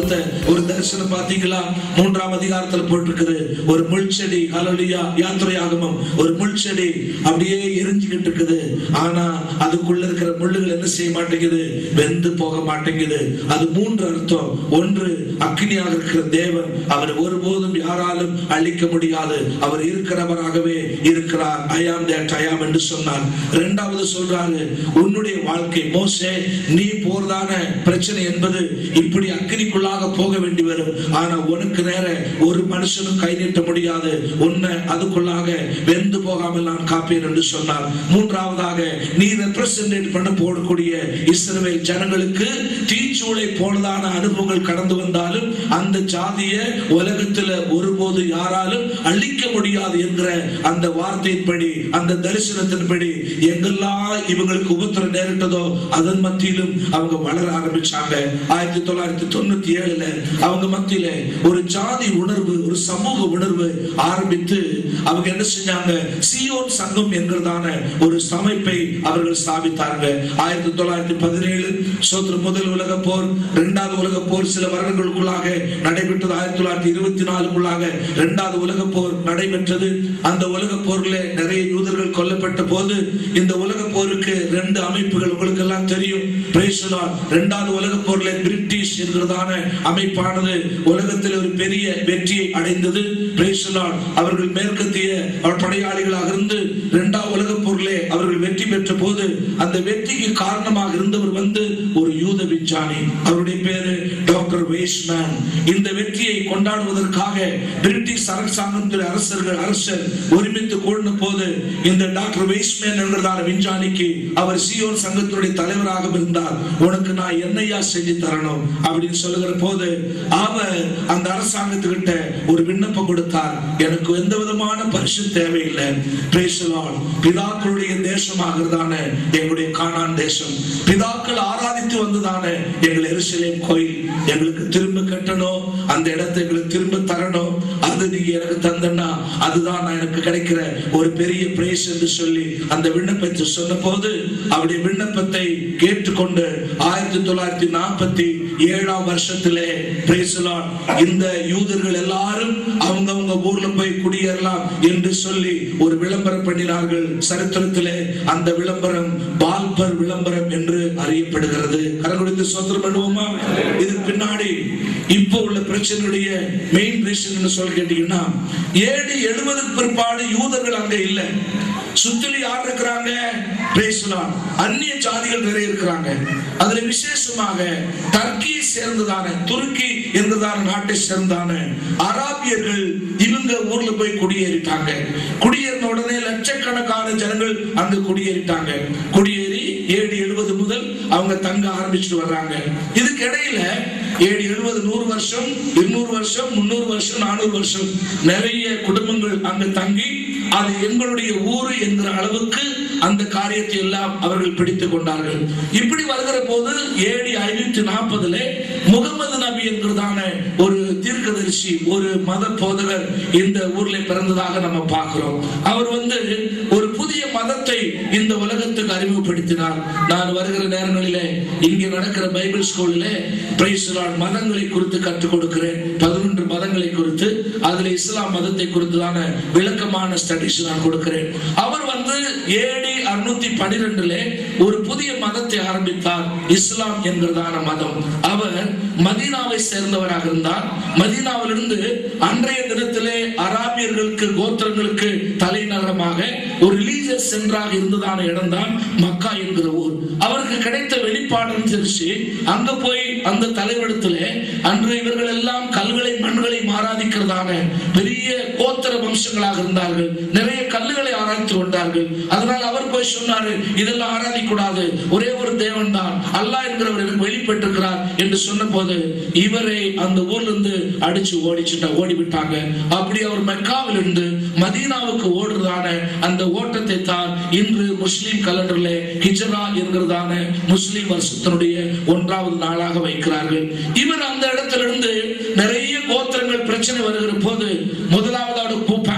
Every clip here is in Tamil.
கொடுத்த ஒரு தரிசனம் பாத்தீங்களா மூன்றாம் அதிகாரத்துல போட்டிருக்குது ஒரு முள்செடி ஹalleluya யாத்திரை ஆகமம் ஒரு முள்செடி அப்படியே எரிஞ்சுக்கிட்டு இருக்குது ஆனா அதுக்குள்ள இருக்கிற முள்ளுகள் என்ன செய்ய மாட்டேங்குது வெந்து போக மாட்டேங்குது அது மூன்று அர்த்தம் ஒன்று அக்னியாக இருக்கிற தேவன் அவர் ஒருபோதும் யாராலும் அழிக்க முடியாது அவர் இருக்கிறவராகவே இருக்கிறார் ஐயாம் தேட் ஐயாம் என்று சொன்னார் இரண்டாவது சொல்றாரு உன்னுடைய வாழ்க்கை மோசே நீ போறதான பிரச்சனை என்பது இப்படி அக்கினிக்குள்ளாக போக வேண்டி வரும் ஆனா உனக்கு நேர ஒரு மனுஷனும் கை நீட்ட முடியாது உன்னை அதுக்குள்ளாக வெந்து போகாமல் நான் காப்பேன் என்று சொன்னார் மூன்றாவதாக நீ ரெப்ரசன்டேட் பண்ண போடக்கூடிய இஸ்ரவேல் ஜனங்களுக்கு தீச்சூளை போனதான அனுபவங்கள் கடந்து வந்தாலும் அந்த ஜாதிய உலகத்துல ஒருபோது யாராலும் அழிக்க முடியாது என்கிற அந்த வார்த்தையின்படி அந்த தரிசனத்தின்படி எங்கெல்லாம் இவங்களுக்கு உபத்திரம் நேரிட்டதோ அதன் மத்தியிலும் அவங்க வளர ஆரம்பிச்சாங்க ஆயிரத்தி தொள்ளாயிரத்தி தொண்ணூத்தி ஏழுல அவங்க மத்தியில ஒரு ஜாதி உணர்வு ஒரு சமூக உணர்வு ஆரம்பித்து அவங்க என்ன செஞ்சாங்க சியோன் சங்கம் என்கிறதான ஒரு சமைப்பை அவர்கள் ஸ்தாபித்தாங்க ஆயிரத்தி தொள்ளாயிரத்தி பதினேழு சோதர முதல் உலக போர் இரண்டாவது உலக போர் சில வருடங்களுக்குள்ளாக நடைபெற்றது ஆயிரத்தி தொள்ளாயிரத்தி இருபத்தி நாலுக்குள்ளாக இரண்டாவது உலக போர் நடைபெற்றது அந்த உலக போர்ல நிறைய யூதர்கள் கொல்லப்பட்ட போது இந்த உலக போருக்கு ரெண்டு அமைப்புகள் உங்களுக்கு எல்லாம் தெரியும் Praise the Lord. இரண்டாவது உலக போர்ல பிரிட்டிஷ் என்கிறதான அமைப்பானது உலகத்தில் ஒரு பெரிய வெற்றியை அடைந்தது Praise the Lord. அவர்கள் மேற்கத்திய அவர் படையாளிகளாக இருந்து இரண்டாவது உலக போரிலே அவர்கள் வெற்றி பெற்ற போது அந்த வெற்றிக்கு காரணமாக இருந்தவர் வந்து ஒரு யூத விஞ்ஞானி அவருடைய பேரு டாக்டர் வேஷ்மேன் இந்த வெற்றியை கொண்டாடுவதற்காக பிரிட்டிஷ் அரசாங்கத்தில் அரசர்கள் அரசர் ஒருமித்து கூடின போது இந்த டாக்டர் வேஷ்மேன் என்கிறதான விஞ்ஞானிக்கு அவர் சியோன் சங்கத்தினுடைய தலைவராக இருந்தார் உனக்கு நான் என்னையா செஞ்சு தரணும் அப்படின்னு சொல்லுகிற போது அவர் அந்த அரசாங்கத்துக்கிட்ட ஒரு விண்ணப்பம் கொடுத்தார் எனக்கு எந்த விதமான பரிசு தேவையில்லை Praise the Lord. பிதாக்களுடைய தேசமாகிறதான எங்களுடைய கானான் தேசம் பிதாக்கள் ஆராதித்து வந்ததான எங்கள் எருசலேம் கோயில் எங்களுக்கு திரும்ப கட்டணும் அந்த இடத்தை எங்களுக்கு திரும்ப தரணும் அது நீங்க எனக்கு தந்தனா அதுதான் நான் எனக்கு கிடைக்கிற ஒரு பெரிய பிரேஸ் என்று சொல்லி அந்த விண்ணப்பத்தை சொன்ன போது அவருடைய விண்ணப்பத்தை கேட்டுக்கொண்டு ஆயிரத்தி தொள்ளாயிரத்தி நாற்பத்தி ஏழாம் வருஷத்திலே praise the Lord, இந்த யூதர்கள் எல்லாரும் அவங்கவங்க ஊர்ல போய் குடியேறலாம் என்று சொல்லி ஒரு விளம்பரம் பண்ணினார்கள் சரித்திரத்திலே அந்த விளம்பரம் பால்பர் விளம்பரம் என்று அறியப்படுகிறது கரங்குடித்து சோத்திரம் பண்ணுவோமா இதுக்கு பின்னாடி இப்போ உள்ள பிரச்சனையுடைய மெயின் ரீசன் சொல்லி கேட்டீங்கன்னா ஏழு எழுபதுக்கு பிற்பாடு யூதர்கள் அங்க இல்லை சுத்திலி யார் இருக்கிறாங்க Praise the Lord. அந்நிய ஜாதிகள் நிறைய இருக்கிறாங்க அதுல விசேஷமாக டர்க்கியை சேர்ந்ததான துருக்கி என்றதான நாட்டை சேர்ந்தான அராபியர்கள் இவங்க ஊர்ல போய் குடியேறிட்டாங்க குடியேறின உடனே லட்சக்கணக்கான ஜனங்கள் அங்க குடியேறிட்டாங்க குடியேறி ஏழு எழுபது முதல் அவங்க தங்க ஆரம்பிச்சுட்டு வர்றாங்க இதுக்கு இடையில ஏழு எழுபது நூறு வருஷம் இருநூறு வருஷம் முன்னூறு வருஷம் நானூறு வருஷம் நிறைய குடும்பங்கள் அங்க தங்கி அது எங்களுடைய ஊரு என்கிற அளவுக்கு அந்த காரியத்தை எல்லாம் அவர்கள் பிடித்துக் கொண்டார்கள் இப்படி வருகிற போது ஏழு ஐநூத்தி நாற்பதுல முகமது நபி என்கிறதான ஒரு தீர்க்கதரிசி ஒரு மத போதகர் இந்த ஊர்ல பிறந்ததாக நம்ம பார்க்கிறோம் அவர் வந்து ஒரு புதிய மதத்தை இந்த உலகத்துக்கு அறிமுகப்படுத்தினார் நான் வருகிற நேரங்களிலே இங்கே நடக்கிற பைபிள் ஸ்கூலிலே பிரைஸ் மதங்களை குறித்து கற்றுக் கொடுக்கிறேன் பதினொன்று மதங்களை குறித்து அதுல இஸ்லாம் மதத்தை குறித்துதான விளக்கமான ஸ்டடிஸ் நான் கொடுக்கிறேன் அவர் வந்து ஏடி அறுநூத்தி பனிரெண்டுல ஒரு புதிய மதத்தை ஆரம்பித்தார் இஸ்லாம் என்கிறதான மதம் அவர் மதீனாவை சேர்ந்தவராக இருந்தார் மதீனாவிலிருந்து அன்றைய தினத்திலே அராபியர்களுக்கு கோத்திரங்களுக்கு தலைநகரமாக ஒரு ரிலீஜியஸ் சென்றாக இருந்ததான இடம்தான் மக்கா என்கிற ஊர் அவருக்கு கிடைத்த வெளிப்பாடு அனுசரிச்சு அங்க போய் அந்த தலைவடத்திலே அன்று இவர்கள் எல்லாம் கல்களை மண்களை ஆராதிக்கிறதான பெரிய கோத்திர வம்சங்களாக இருந்தார்கள் நிறைய கல்லுகளை ஆராய்த்து கொண்டார்கள் அதனால் அவர் போய் சொன்னாரு இதெல்லாம் ஆராதிக்க கூடாது ஒரே ஒரு தேவன் தான் அல்லாஹ் என்கிறவர் எனக்கு வெளிப்பட்டிருக்கிறார் என்று சொன்ன போது இவரை அந்த ஊர்ல இருந்து அடிச்சு ஓடிச்சுட்டா ஓடி விட்டாங்க அப்படி அவர் மெக்காவில் இருந்து மதீனாவுக்கு ஓடுறதான அந்த ஓட்டத்தை தான் இன்று முஸ்லிம் கலண்டர்ல ஹிஜரா என்கிறதான முஸ்லிம் வருஷத்தினுடைய ஒன்றாவது நாளாக வைக்கிறார்கள் இவர் அந்த இடத்திலிருந்து நிறைய கோத்திரங்கள் பிரச்சனை வருகிற போது முதலாவது ஃபேமிலி மெம்பர்ஸ்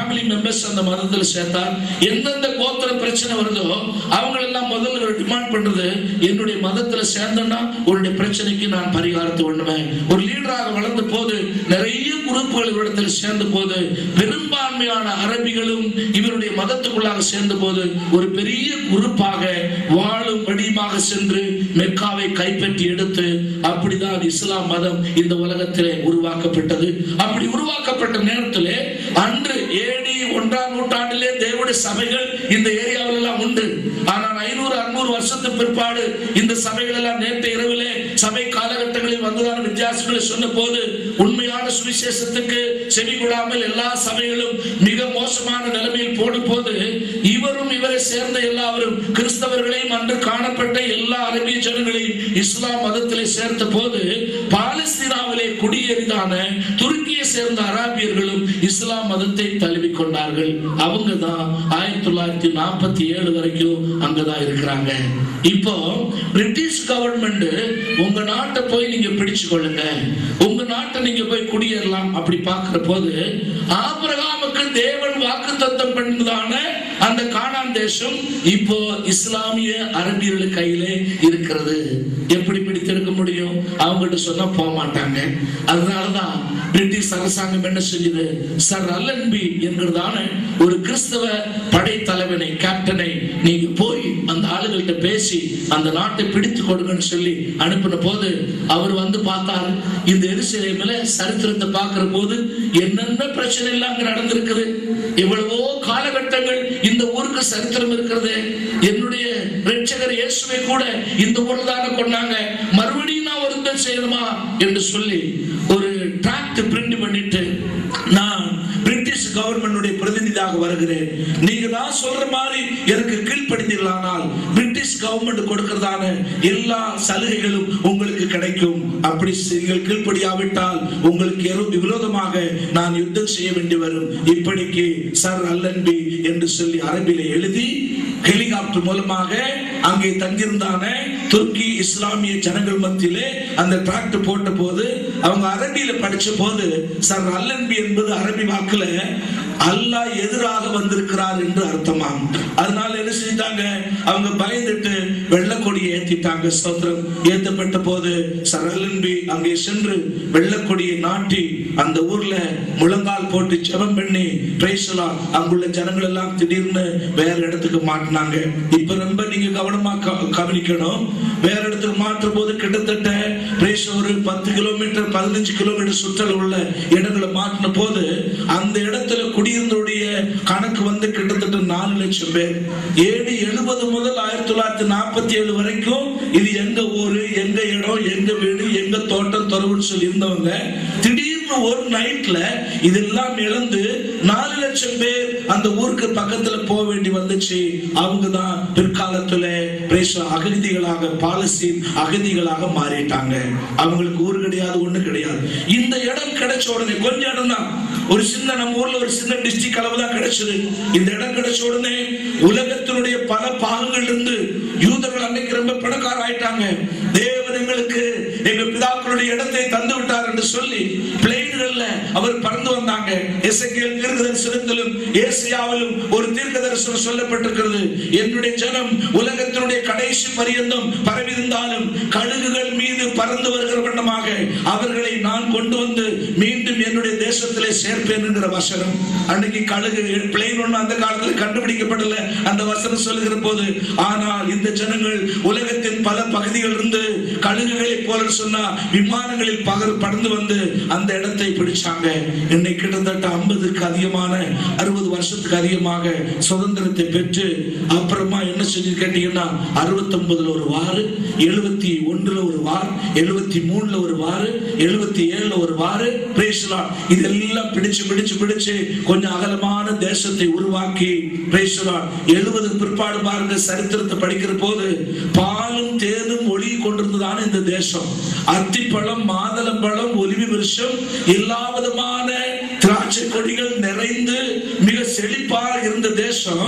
எம்எஸ் அந்த மதத்துல சேர்த்தார் எந்தெந்த கோத்திர பிரச்சனை வருதோ அவங்க எல்லாம் முதல்ல ஒரு டிமாண்ட் பண்றது என்னுடைய மதத்துல சேர்ந்தேன்னா உன்னுடைய பிரச்சனைக்கு நான் பரிகாரத்தை பண்ணுவேன் ஒரு லீடராக வளர்ந்த போது நிறைய குரூப்புகள் இவரிடத்தில் சேர்ந்த போது பெரும்பான்மையான அரபிகளும் இவருடைய மதத்துக்குள்ளாக சேர்ந்த போது ஒரு பெரிய குரூப்பாக வாழும் வடிவமாக சென்று மெக்காவை கைப்பற்றி எடுத்து அப்படிதான் இஸ்லாம் மதம் இந்த உலகத்திலே உருவாக்கப்பட்டது அப்படி உருவாக்கப்பட்ட நேரத்திலே அன்று ஏடி ஒன்றாம் நூற்றாண்டிலே தேவனுடைய சபைகள் இந்த ஏரியாவில் எல்லாம் உண்டு ஆனால் ஐநூறு அறுநூறு வருஷத்துக்கு பிற்பாடு இந்த சபைகள் எல்லாம் நேற்று இரவிலே சபை காலகட்டங்களில் வந்ததான வித்தியாசங்களை சொன்ன போது உண்மையான சுவிசேஷத்துக்கு செவி கொடாமல் எல்லா சபைகளும் மிக மோசமான நிலைமையில் போன போது இவரும் இவரை சேர்ந்த எல்லாவரும் கிறிஸ்தவர்களையும் அன்று காணப்பட்ட எல்லா அரபிய ஜனங்களையும் இஸ்லாம் மதத்திலே சேர்த்த போது பாலஸ்தீனாவிலே குடியேறிதான துருக்கியை சேர்ந்த அராபியர்களும் இஸ்லாம் மதத்தை தழுவிக் கொண்டார்கள் அவங்க தான் ஆயிரத்தி தொள்ளாயிரத்தி நாற்பத்தி ஏழு வரைக்கும் அங்கதான் இருக்கிறாங்க இப்போ பிரிட்டிஷ் கவர்மெண்ட் உங்க நாட்டை போய் நீங்க பிடிச்சு கொள்ளுங்க உங்க நாட்டை நீங்க போய் குடியேறலாம் அப்படி பார்க்கிற போது ஆபிரகாமுக்கு தேவன் வாக்கு தத்தம் பண்ணதான அந்த கானான் தேசம் இப்போ இஸ்லாமிய அரபியர்கள் கையிலே இருக்கிறது எப்படி பிடித்திருக்க முடியும் அவங்ககிட்ட சொன்னா போக மாட்டாங்க அதனாலதான் பிரிட்டிஷ் அரசாங்கம் என்ன செஞ்சது சர் அல்லன்பி என்கிறதான ஒரு கிறிஸ்தவ படைத்தலைவனை கேப்டனை நீங்க போய் அந்த ஆளுகள்கிட்ட பேசி அந்த நாட்டை பிடித்து கொடுங்கன்னு சொல்லி அனுப்பின போது அவர் வந்து பார்த்தார் இந்த எருசலேமில் சரித்திரத்தை பார்க்கிற போது என்னென்ன பிரச்சனை எல்லாம் அங்க நடந்திருக்குது எவ்வளவோ காலகட்டங்கள் இந்த ஊருக்கு சரித்திரம் இருக்கிறது என்னுடைய ரட்சகர் இயேசுவை கூட இந்த ஊர்ல தானே கொண்டாங்க மறுபடியும் நான் ஒரு யுத்தம் செய்யணுமா என்று சொல்லி ஒரு டிராக்ட் பிரிண்ட் பண்ணிட்டு நான் பிரிட்டிஷ் கவர்மெண்டுடைய பிரதிநிதியாக வருகிறேன் நீங்க தான் சொல்ற மாதிரி எனக்கு கீழ்ப்படுத்தீர்களானால் பிரிட்டிஷ் கவர்மெண்ட் கொடுக்கிறதான எல்லா சலுகைகளும் உங்களுக்கு கிடைக்கும் அப்படி நீங்கள் கீழ்ப்படியாவிட்டால் உங்களுக்கு எரு- விரோதமாக நான் யுத்தம் செய்ய வேண்டி வரும் இப்படிக்கு சர் அல்லன்பி என்று சொல்லி அரபிலே எழுதி ஹெலிகாப்டர் மூலமாக அங்கே தங்கியிருந்தான துருக்கி இஸ்லாமிய ஜனங்கள் மத்தியிலே அந்த டிராக்ட் போட்ட போது அவங்க அரபியில படிச்ச போது சர் அல்லன்பி என்பது அரபி வாக்குல அல்லாஹ் எதிராக வந்திருக்கிறார் என்று அர்த்தமாம் அதனால என்ன செஞ்சிட்டாங்க அவங்க பயந்துட்டு வெள்ளக்கொடியை ஏத்திட்டாங்க ஸ்தோத்திரம் ஏத்தப்பட்ட போது சர் அல்லன்பி அங்கே சென்று வெள்ளக்கொடியை நாட்டி அந்த ஊர்ல முழங்கால் போட்டு ஜெபம் பண்ணி பிரைசலா அங்குள்ள ஜனங்கள் எல்லாம் திடீர்னு வேற இடத்துக்கு மாட்டினாங்க இப்ப ரொம்ப நீங்க கவனமா க- கவனிக்கணும் வேற இடத்துக்கு மாற்றும் போது கிட்டத்தட்ட பிரேஷ ஒரு பத்து கிலோமீட்டர் பதினஞ்சு கிலோமீட்டர் சுற்றல் உள்ள இடங்களை மாற்றின போது அந்த இடத்துல குடியிருந்தோடைய கணக்கு வந்து கிட்டத்தட்ட நாலு லட்சம் பேர் ஏழு எழுபது முதல் ஆயிரத்தி தொள்ளாயிரத்தி நாற்பத்தி ஏழு வரைக்கும் இது எங்க ஊரு எங்க இடம் எங்க வீடு எங்க தோட்டம் தொலைவுன்னு சொல்லி இருந்தவங்க திடீர்னு ஒரு நைட்ல இதெல்லாம் இழந்து நாலு லட்சம் பேர் அந்த ஊருக்கு பக்கத்துல போக வேண்டி வந்துச்சு அவங்க தான் பிற்காலத்துல பிரேச அகதிகளாக பாலஸ்தீன் அகதிகளாக மாறிட்டாங்க அவங்களுக்கு ஊர் கிடையாது ஒண்ணு கிடையாது இந்த இடம் கிடைச்ச உடனே கொஞ்ச இடம் தான் ஒரு சின்ன நம்ம ஊர்ல ஒரு சின்ன டிஸ்ட்ரிக்ட் அளவு தான் கிடைச்சது இந்த இடம் கிடைச்ச உடனே உலகத்தினுடைய பல பாகங்கள் இருந்து யூதர்கள் அன்னைக்கு ரொம்ப பணக்கார ஆயிட்டாங்க தேவன் எங்களுக்கு எங்க பிதாக்களுடைய இடத்தை தந்து விட்டார் என்று சொல்லி பிளேன்கள்ல அவர் பறந்து வந்தாங்க எசேக்கியேல் தீர்க்க தரிசனத்திலும் ஏசியாவிலும் ஒரு தீர்க்க தரிசனம் சொல்லப்பட்டிருக்கிறது என்னுடைய ஜனம் உலகத்தினுடைய கடைசி பரியந்தம் பரவியிருந்தாலும் கழுகுகள் மீது பறந்து வருகிற வண்ணமாக அவர்களை நான் கொண்டு வந்து மீண்டும் என்னுடைய தேசத்திலே சேர்ப்பேன் என்கிற வசனம் அன்னைக்கு கழுகு பிளேன் ஒண்ணு அந்த காலத்தில் கண்டுபிடிக்கப்படல அந்த வசனம் சொல்லுகிற போது ஆனால் இந்த ஜனங்கள் உலகத்தின் பல பகுதிகள் இருந்து கழுகுகளை போல சொன்னா விமானங்களில் பகர் பறந்து வந்து அந்த இடத்தை பிடிச்சாங்க இன்னைக்கு கிட்டத்தட்ட ஐம்பதுக்கு அதிகமான அறுபது வருஷத்துக்கு அதிகமாக சுதந்திரத்தை பெற்று அப்புறமா என்ன செஞ்சு கேட்டீங்கன்னா அறுபத்தி ஒன்பதுல ஒரு வாரு எழுபத்தி ஒன்றுல ஒரு வார் எழுபத்தி மூணுல ஒரு வாரு எழுபத்தி ஏழுல ஒரு வாரு பிரேசலாம் இதெல்லாம் பிடிச்சு பிடிச்சு பிடிச்சு கொஞ்சம் அகலமான தேசத்தை உருவாக்கி பிரேசலாம் எழுபது பிற்பாடு பாருங்க சரித்திரத்தை படிக்கிற போது பாலும் தேனும் ஒளி கொண்டிருந்ததான இந்த தேசம் அத்திப்பழம் மாதளம்பழம் ஒலிவி விருஷம் எல்லா விதமான திராட்சை கொடிகள் நிறைந்து மிக செழிப்பா இருந்த தேசம்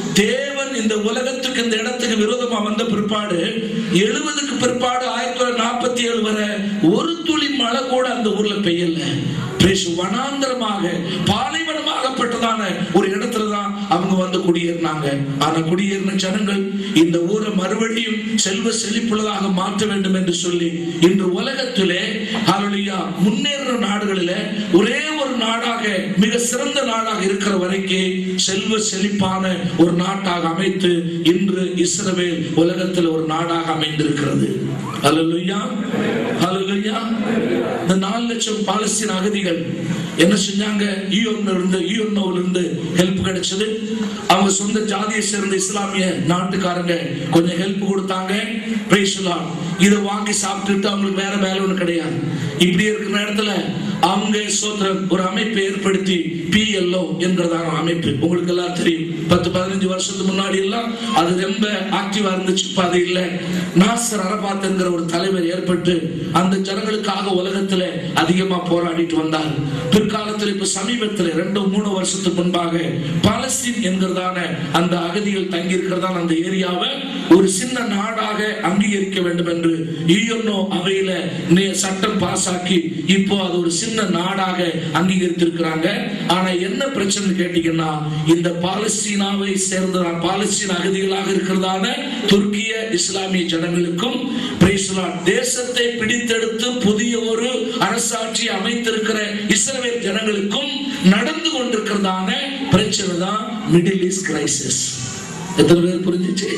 தேவன் இந்த உலகத்துக்கு இந்த இடத்துக்கு விரோதமா வந்த பிற்பாடு எழுபதுக்கு பிற்பாடு ஆயிரத்தி தொள்ளாயிரத்தி நாற்பத்தி ஏழு வரை ஒரு துளி மழை கூட அந்த ஊர்ல பெய்யல பேசு வனாந்தரமாக பாலைவனமாகப்பட்டதான ஒரு இடத்துல தான் அவங்க வந்து குடியேறினாங்க ஆனா குடியேறின ஜனங்கள் இந்த ஊரை மறுபடியும் செல்வ செழிப்புள்ளதாக மாற்ற வேண்டும் என்று சொல்லி இன்று உலகத்திலே ஹalleluya முன்னேற நாடுகளிலே ஒரே ஒரு நாடாக மிக சிறந்த நாடாக இருக்கிற வரைக்கும் செல்வ செழிப்பான ஒரு நாட்டாக அமைத்து இன்று இஸ்ரவேல் உலகத்தில் ஒரு நாடாக அமைந்திருக்கிறது ஹalleluya ஹalleluya இந்த நாலு லட்சம் பாலஸ்தீன அகதிகள் என்ன செஞ்சாங்க ஈயோன்ல இருந்து ஈயோன்னோவில் இருந்து ஹெல்ப் கிடைச்சது அவங்க சொந்த ஜாதியை சேர்ந்த இஸ்லாமிய நாட்டுக்காரங்க கொஞ்சம் ஹெல்ப் கொடுத்தாங்க Praise the Lord. இதை வாங்கி சாப்பிட்டுட்டு அவங்களுக்கு வேற வேலை ஒண்ணு கிடையாது இப்படி இருக்கிற நேரத்துல அவங்க சோத்திரம் ஒரு அமைப்பை ஏற்படுத்தி பிஎல்ஓ என்கிறதான அமைப்பு உங்களுக்கு எல்லாம் தெரியும் பத்து பதினஞ்சு வருஷத்துக்கு முன்னாடி எல்லாம் அது ரொம்ப ஆக்டிவா இருந்துச்சு இப்ப அது இல்ல நாசர் அரபாத் என்கிற ஒரு தலைவர் ஏற்பட்டு அந்த ஜனங்களுக்காக உலகத்துல அதிகமா போராடிட்டு வந்தார் பிற்காலத்தில் இப்ப சமீபத்தில் ரெண்டு மூணு வருஷத்துக்கு முன்பாக பாலஸ்தீன் என்கிறதான அந்த அகதிகள் தங்கி இருக்கிறதான அந்த ஏரியாவை ஒரு சின்ன நாடாக அங்கீகரிக்க வேண்டும் என்று ஈயோனோ அவையில நே- சட்டம் பாஸ் ஆக்கி இப்போ அது ஒரு சின்ன நாடாக அங்கீகரித்திருக்கிறாங்க ஆனா என்ன பிரச்சனை கேட்டீங்கன்னா இந்த பாலஸ்தீனாவை சேர்ந்த பாலஸ்தீன அகதிகளாக இருக்கிறதான துர்க்கிய இஸ்லாமிய ஜனங்களுக்கும் praise the Lord, தேசத்தை பிடித்தெடுத்து புதிய ஒரு அரசாட்சி அமைத்திருக்கிற இஸ்ரவேல் ஜனங்களுக்கும் நடந்து கொண்டிருக்கிறதான பிரச்சனை தான் மிடில் ஈஸ்ட் கிரைசிஸ் எத்தனை பேர் புரிஞ்சுச்சு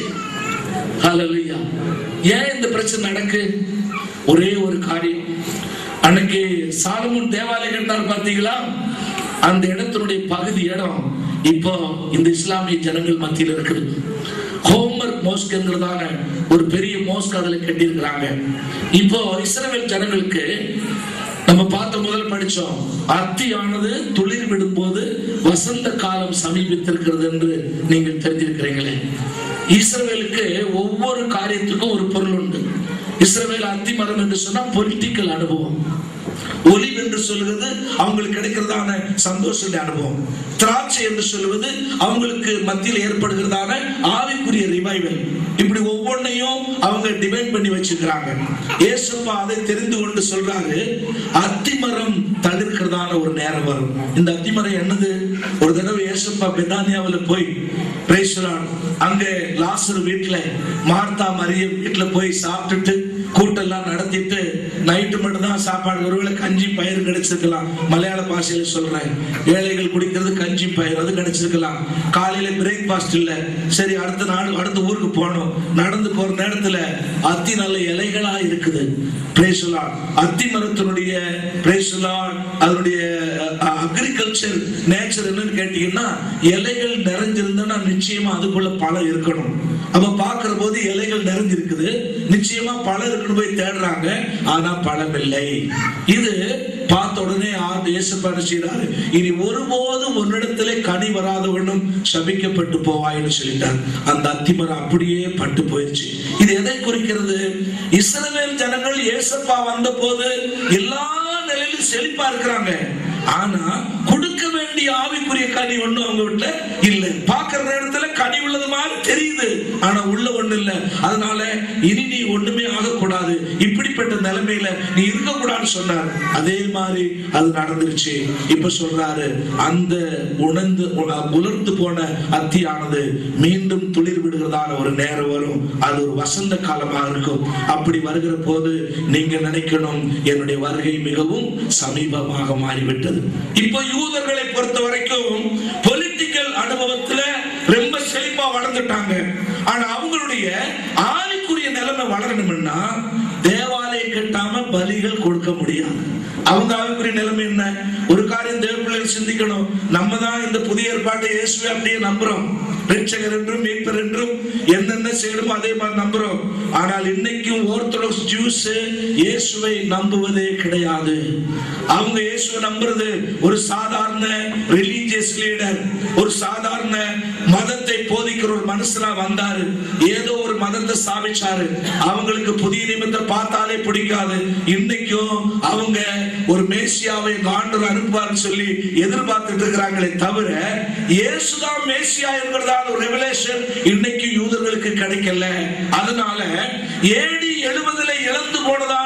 ஹalleluya ஏன் இந்த பிரச்சனை நடக்கு ஒரே ஒரு காரியம் அன்னைக்கு சாலமோன் தேவாலயம் கட்டினார் பார்த்தீங்களா அந்த இடத்தினுடைய பகுதி இடம் இப்போ இந்த இஸ்லாமிய ஜனங்கள் மத்தியில் இருக்குது ஹோமர் மோஸ்க்ங்கிறதான ஒரு பெரிய மோஸ்க் அதுல கட்டியிருக்கிறாங்க இப்போ இஸ்ரவேல் ஜனங்களுக்கு நம்ம பார்த்த முதல் படிச்சோம் அத்தியானது துளிர் விடும்போது வசந்த காலம் சமீபித்திருக்கிறது என்று நீங்கள் தெரிஞ்சிருக்கிறீங்களே இஸ்ரவேலுக்கு ஒவ்வொரு காரியத்துக்கும் ஒரு பொருள் உண்டு இஸ்ரவேல் அத்தி மரம் என்று சொன்னா பொலிட்டிக்கல் அனுபவம் ஒலிவ் என்று சொல்லுவது அவங்களுக்கு கிடைக்கிறதான சந்தோஷ அனுபவம் திராட்சை என்று சொல்லுவது அவங்களுக்கு மத்தியில் ஏற்படுகிறதான ஆவிக்குரிய ரிவைவல் இப்படி ஒவ்வொன்றையும் அவங்க டிவைட் பண்ணி வச்சிருக்கிறாங்க ஏசப்பா அதை தெரிந்து கொண்டு சொல்றாரு அத்திமரம் தளிர்க்கிறதான ஒரு நேரம் வரும் இந்த அத்திமரம் என்னது ஒரு தடவை ஏசப்பா பெதானியாவுல போய் praise the Lord. அங்க லாசர் வீட்டுல மார்த்தா மரியம் வீட்டுல போய் சாப்பிட்டுட்டு கூட்டெல்லாம் நடத்திட்டு நைட்டு மட்டும் தான் சாப்பாடு ஒருவேளை கஞ்சி பயிர் கிடைச்சிருக்கலாம் மலையாள பாஷையில சொல்றேன் ஏழைகள் குடிக்கிறது கஞ்சி பயிர் அது கிடைச்சிருக்கலாம் காலையில பிரேக்பாஸ்ட் இல்ல சரி அடுத்த நாடு அடுத்த ஊருக்கு போனோம் நடந்து போற நேரத்துல அத்தி நல்ல இலைகளா இருக்குது Praise the Lord. அத்தி மரத்தினுடைய praise the Lord, அதனுடைய அக்ரிகல்ச்சர் நேச்சர் என்னன்னு கேட்டீங்கன்னா இலைகள் நிறைஞ்சிருந்தா நிச்சயமா அதுக்குள்ள பழம் இருக்கணும் அப்ப பாக்குற போது இலைகள் நிறைஞ்சிருக்குது நிச்சயமா பழம் இருக்குன்னு போய் தேடுறாங்க ஆனா பழம் இல்லை இது பார்த்த உடனே ஆண்டு இயேசுப்பாடு செய்றாரு இனி ஒருபோதும் உன்னிடத்திலே கனி வராதவனும் சபிக்கப்பட்டு போவாய்னு சொல்லிட்டார் அந்த அத்திமரம் அப்படியே பட்டு போயிடுச்சு இது எதை குறிக்கிறது இஸ்ரவேல் ஜனங்கள் இயேசப்பா வந்த போது எல்லா நிலையிலும் செழிப்பா இருக்கிறாங்க ஆனா கொடுக்க வேண்டிய ஆவிக்குரிய கனி ஒண்ணும் அவங்க வீட்டுல இல்ல பாக்குற நேரத்துல கனி உள்ளது மாதிரி தெரியுது ஆனா உள்ள ஒண்ணு இல்ல அதனால இனி நீ ஒண்ணுமே ஆகக்கூடாது இப்படிப்பட்ட நிலைமையில நீ இருக்கக்கூடாதுன்னு சொன்னார் அதே மாதிரி அது நடந்துருச்சு இப்ப சொல்றாரு அந்த உணர்ந்து உண- உலர்ந்து போன அத்தியானது மீண்டும் துளிர் விடுகிறதான ஒரு நேரம் வரும் அது ஒரு வசந்த காலமாக இருக்கும் அப்படி வருகிற போது நீங்க நினைக்கணும் என்னுடைய வருகை மிகவும் சமீபமாக மாறிவிட்டது இப்போ யூதர்களை பொறுத்த வரைக்கும் பொலிட்டிக்கல் அனுபவத்துல ரொம்ப செழிப்பா வளர்ந்துட்டாங்க ஆனா அவங்களுடைய ஆவிக்குரிய நிலைமை வளரணும்னா தேவாலயம் கட்டாம பலிகள் கொடுக்க முடியாது அவங்க ஆவிக்குரிய நிலைமை என்ன ஒரு காரியம் தேவ பிள்ளைகள் சிந்திக்கணும் நம்ம தான் இந்த புதிய ஏற்பாட்டை இயேசுவை அப்படியே நம்புறோம் ரட்சகர் என்றும் மீட்பர் என்றும் என்னென்ன செய்யணுமோ அதே மாதிரி நம்புறோம் ஆனால் இன்னைக்கும் ஆர்த்தடாக்ஸ் ஜூஸ் இயேசுவை நம்புவதே கிடையாது அவங்க இயேசுவை நம்புறது ஒரு சாதாரண ரிலீஜியஸ் லீடர் ஒரு சாதாரண மதத்தை போதிக்கிற ஒரு மனுஷனா வந்தாரு ஏதோ ஒரு மதத்தை ஸ்தாபிச்சாரு அவங்களுக்கு புதிய நிமித்தம் பார்த்தாலே பிடிக்காது இன்னைக்கும் அவங்க ஒரு மேசியாவை ஆண்டவர் அனுப்புவார்னு சொல்லி எதிர்பார்த்துட்டு இருக்கிறாங்களே தவிர இயேசுதான் மேசியா என்கிறதான ஒரு ரெவலேஷன் இன்னைக்கு யூதர்களுக்கு கிடைக்கல அதனால ஏடி எழுபதுல இழந்து போனதான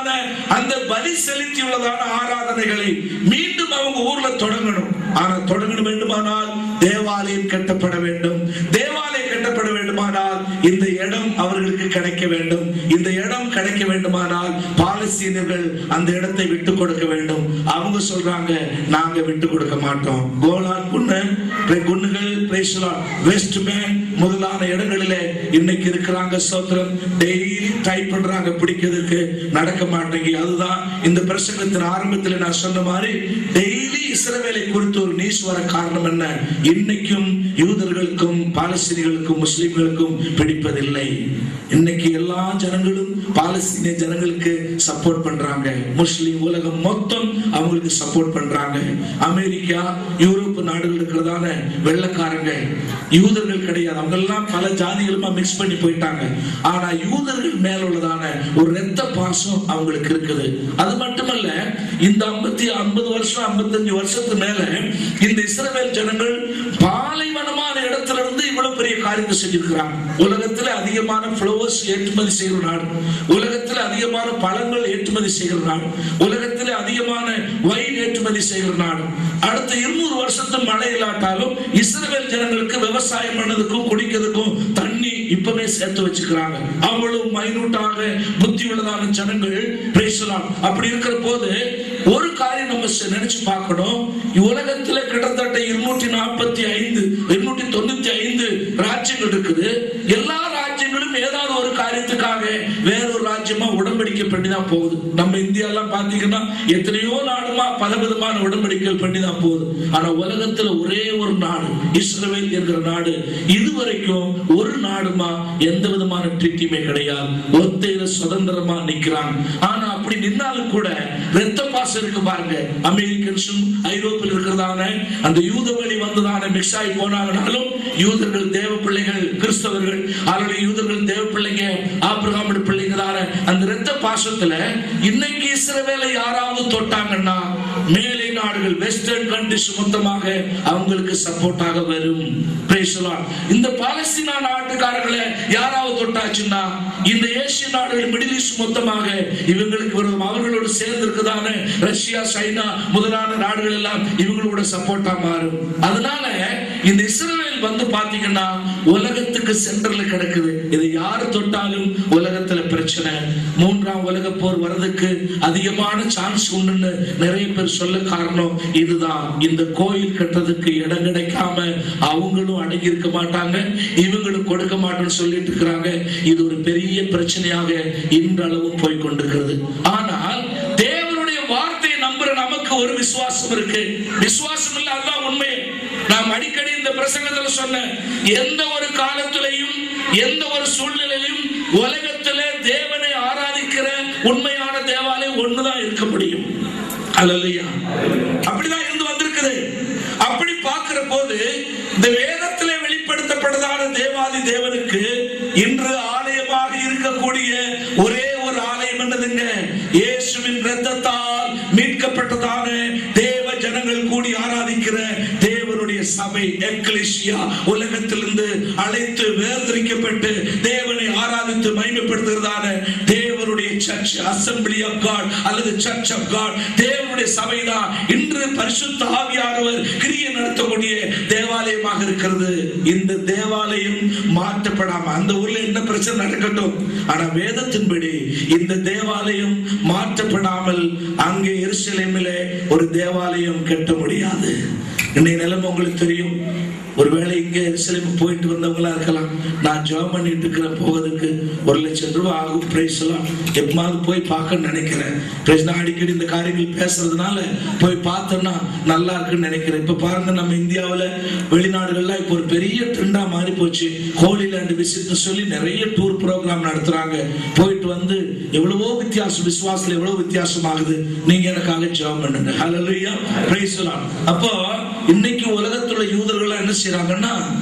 அந்த பலி செலுத்தியுள்ளதான ஆராதனைகளை மீண்டும் அவங்க ஊர்ல தொடங்கணும் ஆனா தொடங்கணும் வேண்டுமானால் தேவாலயம் கட்டப்பட வேண்டும் தேவாலயம் கட்டப்பட வேண்டுமானால் இந்த இடம் அவர்களுக்கு கிடைக்க வேண்டும் இந்த இடம் கிடைக்க வேண்டுமானால் பாலஸ்தீனர்கள் அந்த இடத்தை விட்டு கொடுக்க வேண்டும் அவங்க சொல்றாங்க நாங்க விட்டு கொடுக்க மாட்டோம் கோலான் குன்னு குன்னுகள் பிரேசலான் வெஸ்ட் பேங்க் முதலான இடங்களிலே இன்னைக்கு இருக்கிறாங்க சோத்திரம் டெய்லி ட்ரை பண்றாங்க பிடிக்கிறதுக்கு நடக்க மாட்டேங்கி அதுதான் இந்த பிரசங்கத்தின் ஆரம்பத்தில் நான் சொன்ன மாதிரி டெய்லி இஸ்ரவேலை குறித்து ஒரு நியூஸ் வர காரணம் என்ன இன்னைக்கும் யூதர்களுக்கும் பாலஸ்தீனிகளுக்கும் முஸ்லிம்களுக்கும் பிடிப்பதில்லை இன்னைக்கு எல்லா ஜனங்களும் பாலஸ்தீனிய ஜனங்களுக்கு சப்போர்ட் பண்றாங்க முஸ்லிம் உலகம் மொத்தம் அவங்களுக்கு சப்போர்ட் பண்றாங்க அமெரிக்கா யூரோப் நாடுகள் இருக்கிறதான வெள்ளக்காரங்க யூதர்கள் கிடையாது அவங்க எல்லாம் பல ஜாதிகளுமா மிக்ஸ் பண்ணி போயிட்டாங்க ஆனா யூதர்கள் மேல உள்ளதான ஒரு ரத்த பாசம் அவங்களுக்கு இருக்குது அது மட்டுமல்ல இந்த ஐம்பத்தி ஐம்பது வருஷம் ஐம்பத்தஞ்சு வருஷத்துக்கு மேல இந்த இஸ்ரவேல் ஜனங்கள் பாலைவனமான இடத்துல இருந்து இவ்வளவு பெரிய காரியத்தை செஞ்சிருக்கிறாங்க உலகத்துல அதிகமான ஃப்ளவர்ஸ் ஏற்றுமதி செய்கிற நாடு உலகத்துல அதிகமான பழங்கள் ஏற்றுமதி செய்கிற நாடு உலகத்துல அதிகமான வைன் ஏற்றுமதி செய்கிற நாடு அடுத்த இருநூறு வருஷத்து மழை இல்லாட்டாலும் இஸ்ரவேல் ஜனங்களுக்கு விவசாயம் பண்ணதுக்கும் குடிக்கிறதுக்கும் தண்ணி இப்பவே சேர்த்து வச்சுக்கிறாங்க அவ்வளவு மைனூட்டாக புத்தி உள்ளதான ஜனங்கள் பேசலாம் அப்படி இருக்கிற போது ஒரு காரியம் நம்ம செ- நினைச்சு பார்க்கணும் உலகத்துல கிட்டத்தட்ட இருநூற்றி நாற்பத்தி ஐந்து இருநூற்றி தொண்ணூத்தி ஐந்து ராஜ்யங்கள் இருக்குது எல்லா ராஜ்யங்களும் ஏதாவது ஒரு காரியத்துக்காக வேறொரு ராஜ்யமா உடன்படிக்கை பண்ணி தான் போகுது நம்ம இந்தியா எல்லாம் பாத்தீங்கன்னா எத்தனையோ நாடுமா பல விதமான உடன்படிக்கைகள் பண்ணி தான் போகுது ஆனா உலகத்துல ஒரே ஒரு நாடு இஸ்ரவேல் என்கிற நாடு இதுவரைக்கும் ஒரு நாடுமா எந்த விதமான ட்ரீட்டியுமே கிடையாது ஒத்தையில சுதந்திரமா நிக்கிறாங்க ஆனா அப்படி நின்னாலும் கூட ரத்த பாசம் இருக்கு பாருங்க அமெரிக்கன்ஸும் ஐரோப்பில் இருக்கிறதான அந்த யூத வழி வந்ததான மிக்ஸ் ஆகி போனாங்கனாலும் யூதர்கள் தேவ பிள்ளைகள் கிறிஸ்தவர்கள் அவருடைய யூதர்கள் தேவ பிள்ளைங்க ஆபிரகாமோட பிள்ளைங்க தானே அந்த ரத்த பாசத்துல இன்னைக்கு இஸ்ரவேலை யாராவது தொட்டாங்கன்னா மேலை நாடுகள் வெஸ்டர்ன் கண்ட்ரிஸ் மொத்தமாக அவங்களுக்கு சப்போர்ட்டாக வரும் Praise the Lord. இந்த பாலஸ்தீனா நாட்டுக்காரர்களை யாராவது தொட்டாச்சுன்னா இந்த ஏசிய நாடுகள் மிடில் ஈஸ்ட் மொத்தமாக இவங்களுக்கு வரும் அவர்களோடு சேர்ந்து இருக்குதான ரஷ்யா சைனா முதலான நாடுகள் எல்லாம் இவங்களோட சப்போர்ட்டா மாறும் அதனால இந்த இஸ்ரேல் வந்து பாத்தீங்கன்னா உலகத்துக்கு சென்டர்ல கிடக்குது இதை யாரு தொட்டாலும் உலகத்துல பிரச்சனை மூன்றாம் உலக போர் வர்றதுக்கு அதிகமான சான்ஸ் உண்டுன்னு நிறைய பேர் சொல்ல காரணம் இதுதான் இந்த கோயில் கட்டுறதுக்கு இடம் கிடைக்காம அவங்களும் அடங்கி இருக்க மாட்டாங்க இவங்களும் கொடுக்க மாட்டோம்னு சொல்லிட்டு இருக்கிறாங்க இது ஒரு பெரிய பிரச்சனையாக இன்றளவும் போய் கொண்டிருக்கிறது ஆனால் தேவனுடைய வார்த்தையை நம்புற நமக்கு ஒரு விசுவாசம் இருக்கு விசுவாசம் இல்ல அதுதான் உண்மை நாம் அடிக்கடி இந்த பிரசங்கத்துல சொன்ன எந்த ஒரு காலத்திலையும் எந்த ஒரு சூழ்நிலையிலும் உலகத்துல தேவனை ஆராதிக்கிற உண்மையான தேவாலயம் ஒண்ணுதான் இருக்க முடியும் அல்லையா அப்படிதான் இருந்து வந்திருக்குது அப்படி பார்க்கிற போது இந்த வேதத்திலே வெளிப்படுத்தப்பட்டதான தேவாதி தேவனுக்கு இன்று ஆலயமாக இருக்கக்கூடிய ஒரே ஒரு ஆலயம் என்னதுங்க இயேசுவின் இரத்தத்தால் மீட்கப்பட்டதான தேவ ஜனங்கள் கூடி ஆராதிக்கிற தேவனுடைய சபை எக்லிசியா உலகத்திலிருந்து அழைத்து வேர்திரிக்கப்பட்டு தேவனை ஆராதித்து மகிமைப்படுத்துகிறதான தேவனுடைய சர்ச் அசம்பிளி ஆஃப் காட் அல்லது சர்ச் ஆஃப் காட் தேவனுடைய சபைதான் இன்று பரிசுத்த ஆவியானவர் கிரியை நடத்தக்கூடிய தேவாலயமாக இருக்கிறது இந்த தேவாலயம் மாற்றப்படாம அந்த ஊர்ல என்ன பிரச்சனை நடக்கட்டும் ஆனா வேதத்தின்படி இந்த தேவாலயம் மாற்றப்படாமல் அங்கே எருசலேமிலே ஒரு தேவாலயம் கட்ட முடியாது இன்னைய நிலைமை உங்களுக்கு தெரியும் ஒருவேளை இங்க எருசலேம் போயிட்டு வந்தவங்களா இருக்கலாம் நான் ஜெபம் பண்ணிட்டு இருக்கிறேன் போவதற்கு ஒரு லட்சம் ரூபாய் ஆகும் பிரைஸ் எல்லாம் எப்பமாவது போய் பார்க்க நினைக்கிறேன் Praise நான் அடிக்கடி இந்த காரியங்கள் பேசுறதுனால போய் பார்த்தோம்னா நல்லா இருக்குன்னு நினைக்கிறேன் இப்ப பாருங்க நம்ம இந்தியாவுல வெளிநாடுகள்ல இப்போ ஒரு பெரிய ட்ரெண்டா மாறி போச்சு ஹோலி லேண்ட் விசிட்னு சொல்லி நிறைய டூர் ப்ரோக்ராம் நடத்துறாங்க போயிட்டு வந்து எவ்வளவோ வித்தியாசம் விசுவாசத்துல எவ்வளவு வித்தியாசம் ஆகுது நீங்க எனக்காக ஜெபம் பண்ணுங்க ஹalleluya praise the Lord. அப்போ இன்னைக்கு உலகத்துல யூதர்கள் என்ன செய்றாங்கன்னா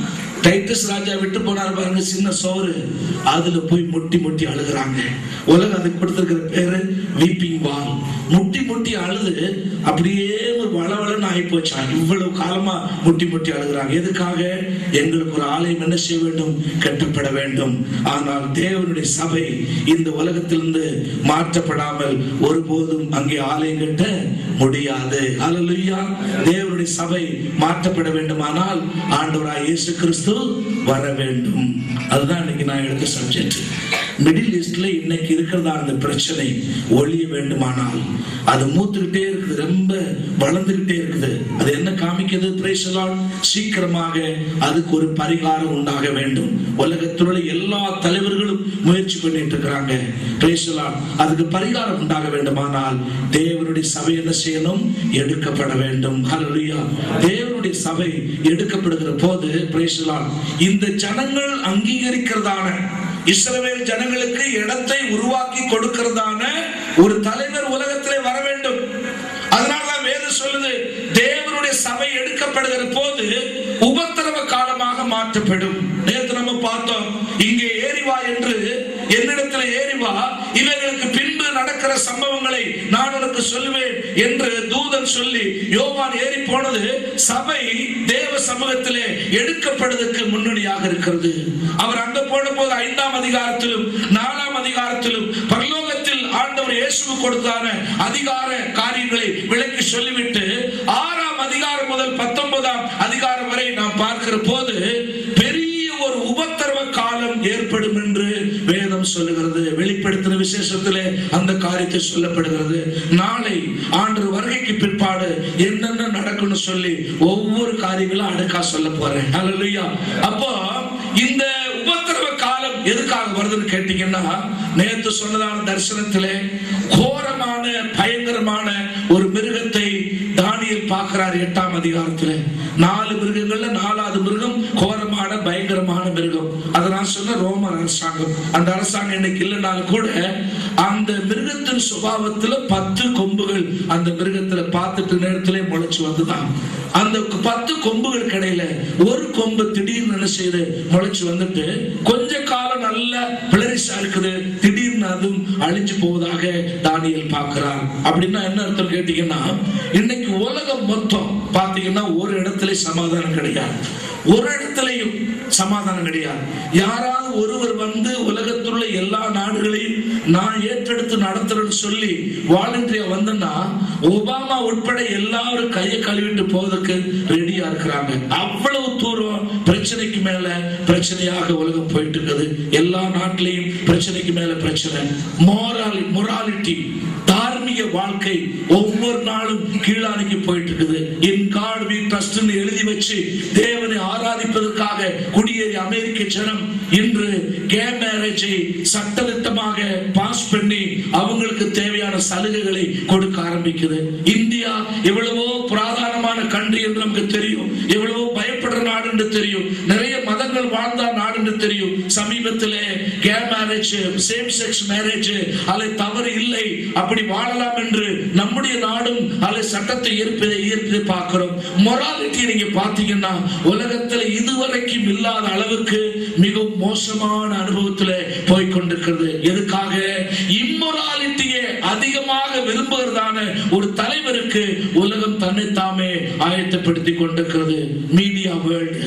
டைட்டஸ் ராஜா விட்டு போனார் பாருங்க சின்ன சோறு அதுல போய் முட்டி முட்டி அழுகுறாங்க உலகம் அதுக்கு கொடுத்திருக்கிற பேரு வீப்பிங் வால் முட்டி முட்டி அழுது அப்படியே ஒரு வளவளன்னு ஆகி போச்சா இவ்வளவு காலமா முட்டி முட்டி அழுகுறாங்க எதுக்காக எங்களுக்கு ஒரு ஆலயம் என்ன செய்ய வேண்டும் கட்டப்பட வேண்டும் ஆனால் தேவனுடைய சபை இந்த உலகத்திலிருந்து மாற்றப்படாமல் ஒருபோதும் அங்கே ஆலயம் கட்ட முடியாது அல்லேலூயா தேவனுடைய சபை மாற்றப்பட வேண்டுமானால் ஆண்டவராய் இயேசு கிறிஸ்து வர வேண்டும் அதுதான் இன்னைக்கு நான் எடுத்த சப்ஜெக்ட் மிடில் ஈஸ்ட்ல இன்னைக்கு இருக்கிறதா அந்த பிரச்சனை ஒழிய வேண்டுமானால் அது மூத்துக்கிட்டே இருக்குது ரொம்ப வளர்ந்துகிட்டே இருக்குது அது என்ன காமிக்கிறது praise the Lord. சீக்கிரமாக அதுக்கு ஒரு பரிகாரம் உண்டாக வேண்டும் உலகத்தில் உள்ள எல்லா தலைவர்களும் முயற்சி பண்ணிட்டு இருக்கிறாங்க praise the Lord. அதுக்கு பரிகாரம் உண்டாக வேண்டுமானால் தேவனுடைய சபை என்ன செய்யணும் எடுக்கப்பட வேண்டும் ஹalleluya தேவனுடைய சபை எடுக்கப்படுகிற போது praise the Lord. இந்த ஜனங்கள் அங்கீகரிக்கிறதான இஸ்ரவேல் ஜனங்களுக்கு இடத்தை உருவாக்கி கொடுக்கிறதான ஒரு தலைவர் உலகத்திலே வர வேண்டும் அதனாலதான் வேதம் சொல்லுது தேவனுடைய சபை எடுக்கப்படுகிற போது உபத்திரவ காலமாக மாற்றப்படும் நேற்று நம்ம பார்த்தோம் இங்கே ஏறிவா என்று என்னிடத்தில் ஏறிவா இவர்களுக்கு பின்பு நடக்கிற சம்பவங்களை நான் உனக்கு சொல்லுவேன் என்று தூதன் சொல்லி யோவான் ஏறி போனது சபை தேவ சமூகத்திலே எடுக்கப்படுவதற்கு முன்னணியாக இருக்கிறது அவர் அங்க போன போது ஐந்தாம் அதிகாரத்திலும் நாலாம் அதிகாரத்திலும் பரலோகத்தில் ஆண்டவர் இயேசுக்கு கொடுத்தான அதிகார காரியங்களை விளக்கி சொல்லிவிட்டு ஆறாம் அதிகாரம் முதல் பத்தொன்பதாம் அதிகாரம் வரை நாம் பார்க்கிற போது பெரிய ஒரு உபத்திரவ காலம் ஏற்படும் என்று வேதம் சொல்லுகிறது வெளிப்படுத்தின விசேஷத்திலே அந்த காரியத்தை சொல்லப்படுகிறது நாளை ஆண்டு வருகைக்கு பிற்பாடு என்னென்ன நடக்கும்னு சொல்லி ஒவ்வொரு காரியங்களும் அடுக்கா சொல்ல போறேன் ஹalleluya அப்போ இந்த உபத்திரவ காலம் எதுக்காக வருதுன்னு கேட்டீங்கன்னா நேத்து சொன்னதான தரிசனத்திலே கோரமான பயங்கரமான ஒரு மிருகத்தை தானியல் பார்க்கிறார் எட்டாம் அதிகாரத்திலே நாலு மிருகங்கள்ல நாலாவது மிருகம் கோரமான பயங்கரமான மிருகம் அதை நான் சொன்ன ரோமர் அரசாங்கம் அந்த அரசாங்கம் இன்னைக்கு இல்லைனாலும் கூட அந்த மிருகத்தின் சுபாவத்துல பத்து கொம்புகள் அந்த மிருகத்துல பார்த்துட்டு நேரத்திலே முளைச்சு வந்துதான் அந்த பத்து கொம்புகள் கிடையில ஒரு கொம்பு திடீர்னு என்ன செய்யுது முளைச்சு வந்துட்டு கொஞ்ச காலம் நல்ல பிளரிஷா இருக்குது திடீர்னு அதுவும் அழிஞ்சு போவதாக தானியல் பார்க்கிறார் அப்படின்னா என்ன அர்த்தம் கேட்டீங்கன்னா இன்னைக்கு உலகம் மொத்தம் பாத்தீங்கன்னா ஒரு இடத்துல சமாதானம் கிடையாது ஒரு இடத்துலயும் சமாதானம் கிடையாது யாராவது ஒருவர் வந்து உலகத்தில் உள்ள எல்லா நாடுகளையும் நான் ஏற்றெடுத்து நடத்துறேன்னு சொல்லி வாலண்டியா வந்தேன்னா ஒபாமா உட்பட எல்லாரும் கையை கழுவிட்டு போவதற்கு ரெடியா இருக்கிறாங்க அவ்வளவு தூரம் பிரச்சனைக்கு மேல பிரச்சனையாக உலகம் போயிட்டு இருக்குது எல்லா நாட்டிலையும் பிரச்சனைக்கு மேல பிரச்சனை மோராலி மொராலிட்டி தார்மீக வாழ்க்கை ஒவ்வொரு நாளும் கீழானிக்கு போயிட்டு இருக்குது இன் காட் வி ட்ரஸ்ட் எழுதி வச்சு தேவனை ஆராதிப்பதற்காக குடியேறி அமெரிக்க ஜனம் இன்று கே மேரேஜை சட்டத்திட்டமாக பாஸ் பண்ணி அவங்களுக்கு தேவையான சலுகைகளை கொடுக்க ஆரம்பிக்குது இந்தியா எவ்வளவோ புராதனமான கண்ட்ரி என்று நமக்கு தெரியும் எவ்வளவோ பயப்படுற நாடு என்று தெரியும் நிறைய மதங்கள் வாழ்ந்த நாடு என்று தெரியும் சமீபத்திலே gay marriage same sex marriage அதை தவறு இல்லை அப்படி வாழலாம் என்று நம்முடைய நாடும் அதை சட்டத்தை ஏற்பதை ஏற்பதை பார்க்கிறோம் மொராலிட்டி நீங்க பாத்தீங்கன்னா உலகத்துல இதுவரைக்கும் இல்லாத அளவுக்கு மிகவும் மோசமான அனுபவத்துல போய் கொண்டிருக்கிறது எதுக்காக இம்மொராலிட்டியை அதிகமாக விரும்புகிறதான ஒரு தலைவருக்கு உலகம் தன்னை தாமே ஆயத்தப்படுத்தி கொண்டிருக்கிறது மீடியா வேர்ல்டு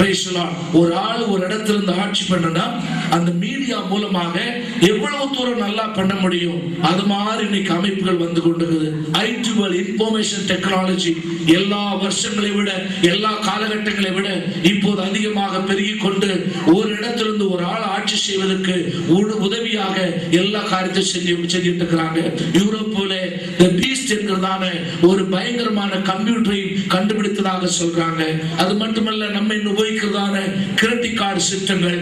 ஒரு ஆள் ஒரு இடத்துல இருந்து ஆட்சி பண்ணனா அந்த மீடியா மூலமாக எவ்வளவு தூரம் நல்லா பண்ண முடியும் அது மாதிரி இன்னைக்கு அமைப்புகள் வந்து கொண்டிருக்குது ஐடி வேர்ல்ட் இன்ஃபர்மேஷன் டெக்னாலஜி எல்லா வருஷங்களை விட எல்லா காலகட்டங்களை விட இப்போது அதிகமாக பெருகி கொண்டு ஒரு இடத்திலிருந்து ஒரு ஆள் ஆட்சி செய்வதற்கு உடு- உதவியாக எல்லா காரியத்தையும் செஞ்சு செஞ்சுட்டு இருக்கிறாங்க யூரோப்பில் பீஸ்ட் என்கிறதான ஒரு பயங்கரமான கம்ப்யூட்டரையும் கண்டுபிடித்ததாக சொல்றாங்க அது மட்டுமல்ல நம்ம இன்னும் உபயோகிக்கிறதான கிரெடிட் கார்டு சிஸ்டங்கள்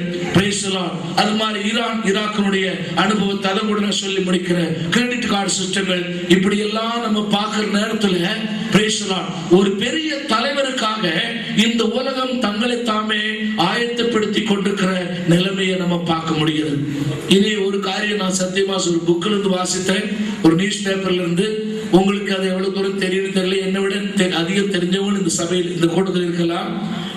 அது மாதிரி ஈரான் ஈராக்கினுடைய அனுபவத்தை அதை கூட நான் சொல்லி முடிக்கிறேன் கிரெடிட் கார்டு சிஸ்டங்கள் இப்படி எல்லாம் நம்ம பார்க்கிற நேரத்துல praise the Lord. ஒரு பெரிய தலைவருக்காக இந்த உலகம் தங்களை தாமே ஆயத்தப்படுத்தி கொண்டிருக்கிற நிலைமையை நம்ம பார்க்க முடியுது இனி ஒரு காரியம் நான் சத்தியமா ஒரு புக்ல இருந்து வாசித்தேன் ஒரு நியூஸ் பேப்பர்ல இருந்து உங்களுக்கு அது எவ்வளவு தூரம் தெரியும் தெரியல என்னை விட தெ- அதிகம் தெரிஞ்சவங்க இந்த சபையில் இந்த கூட்டத்தில் இருக்கலாம்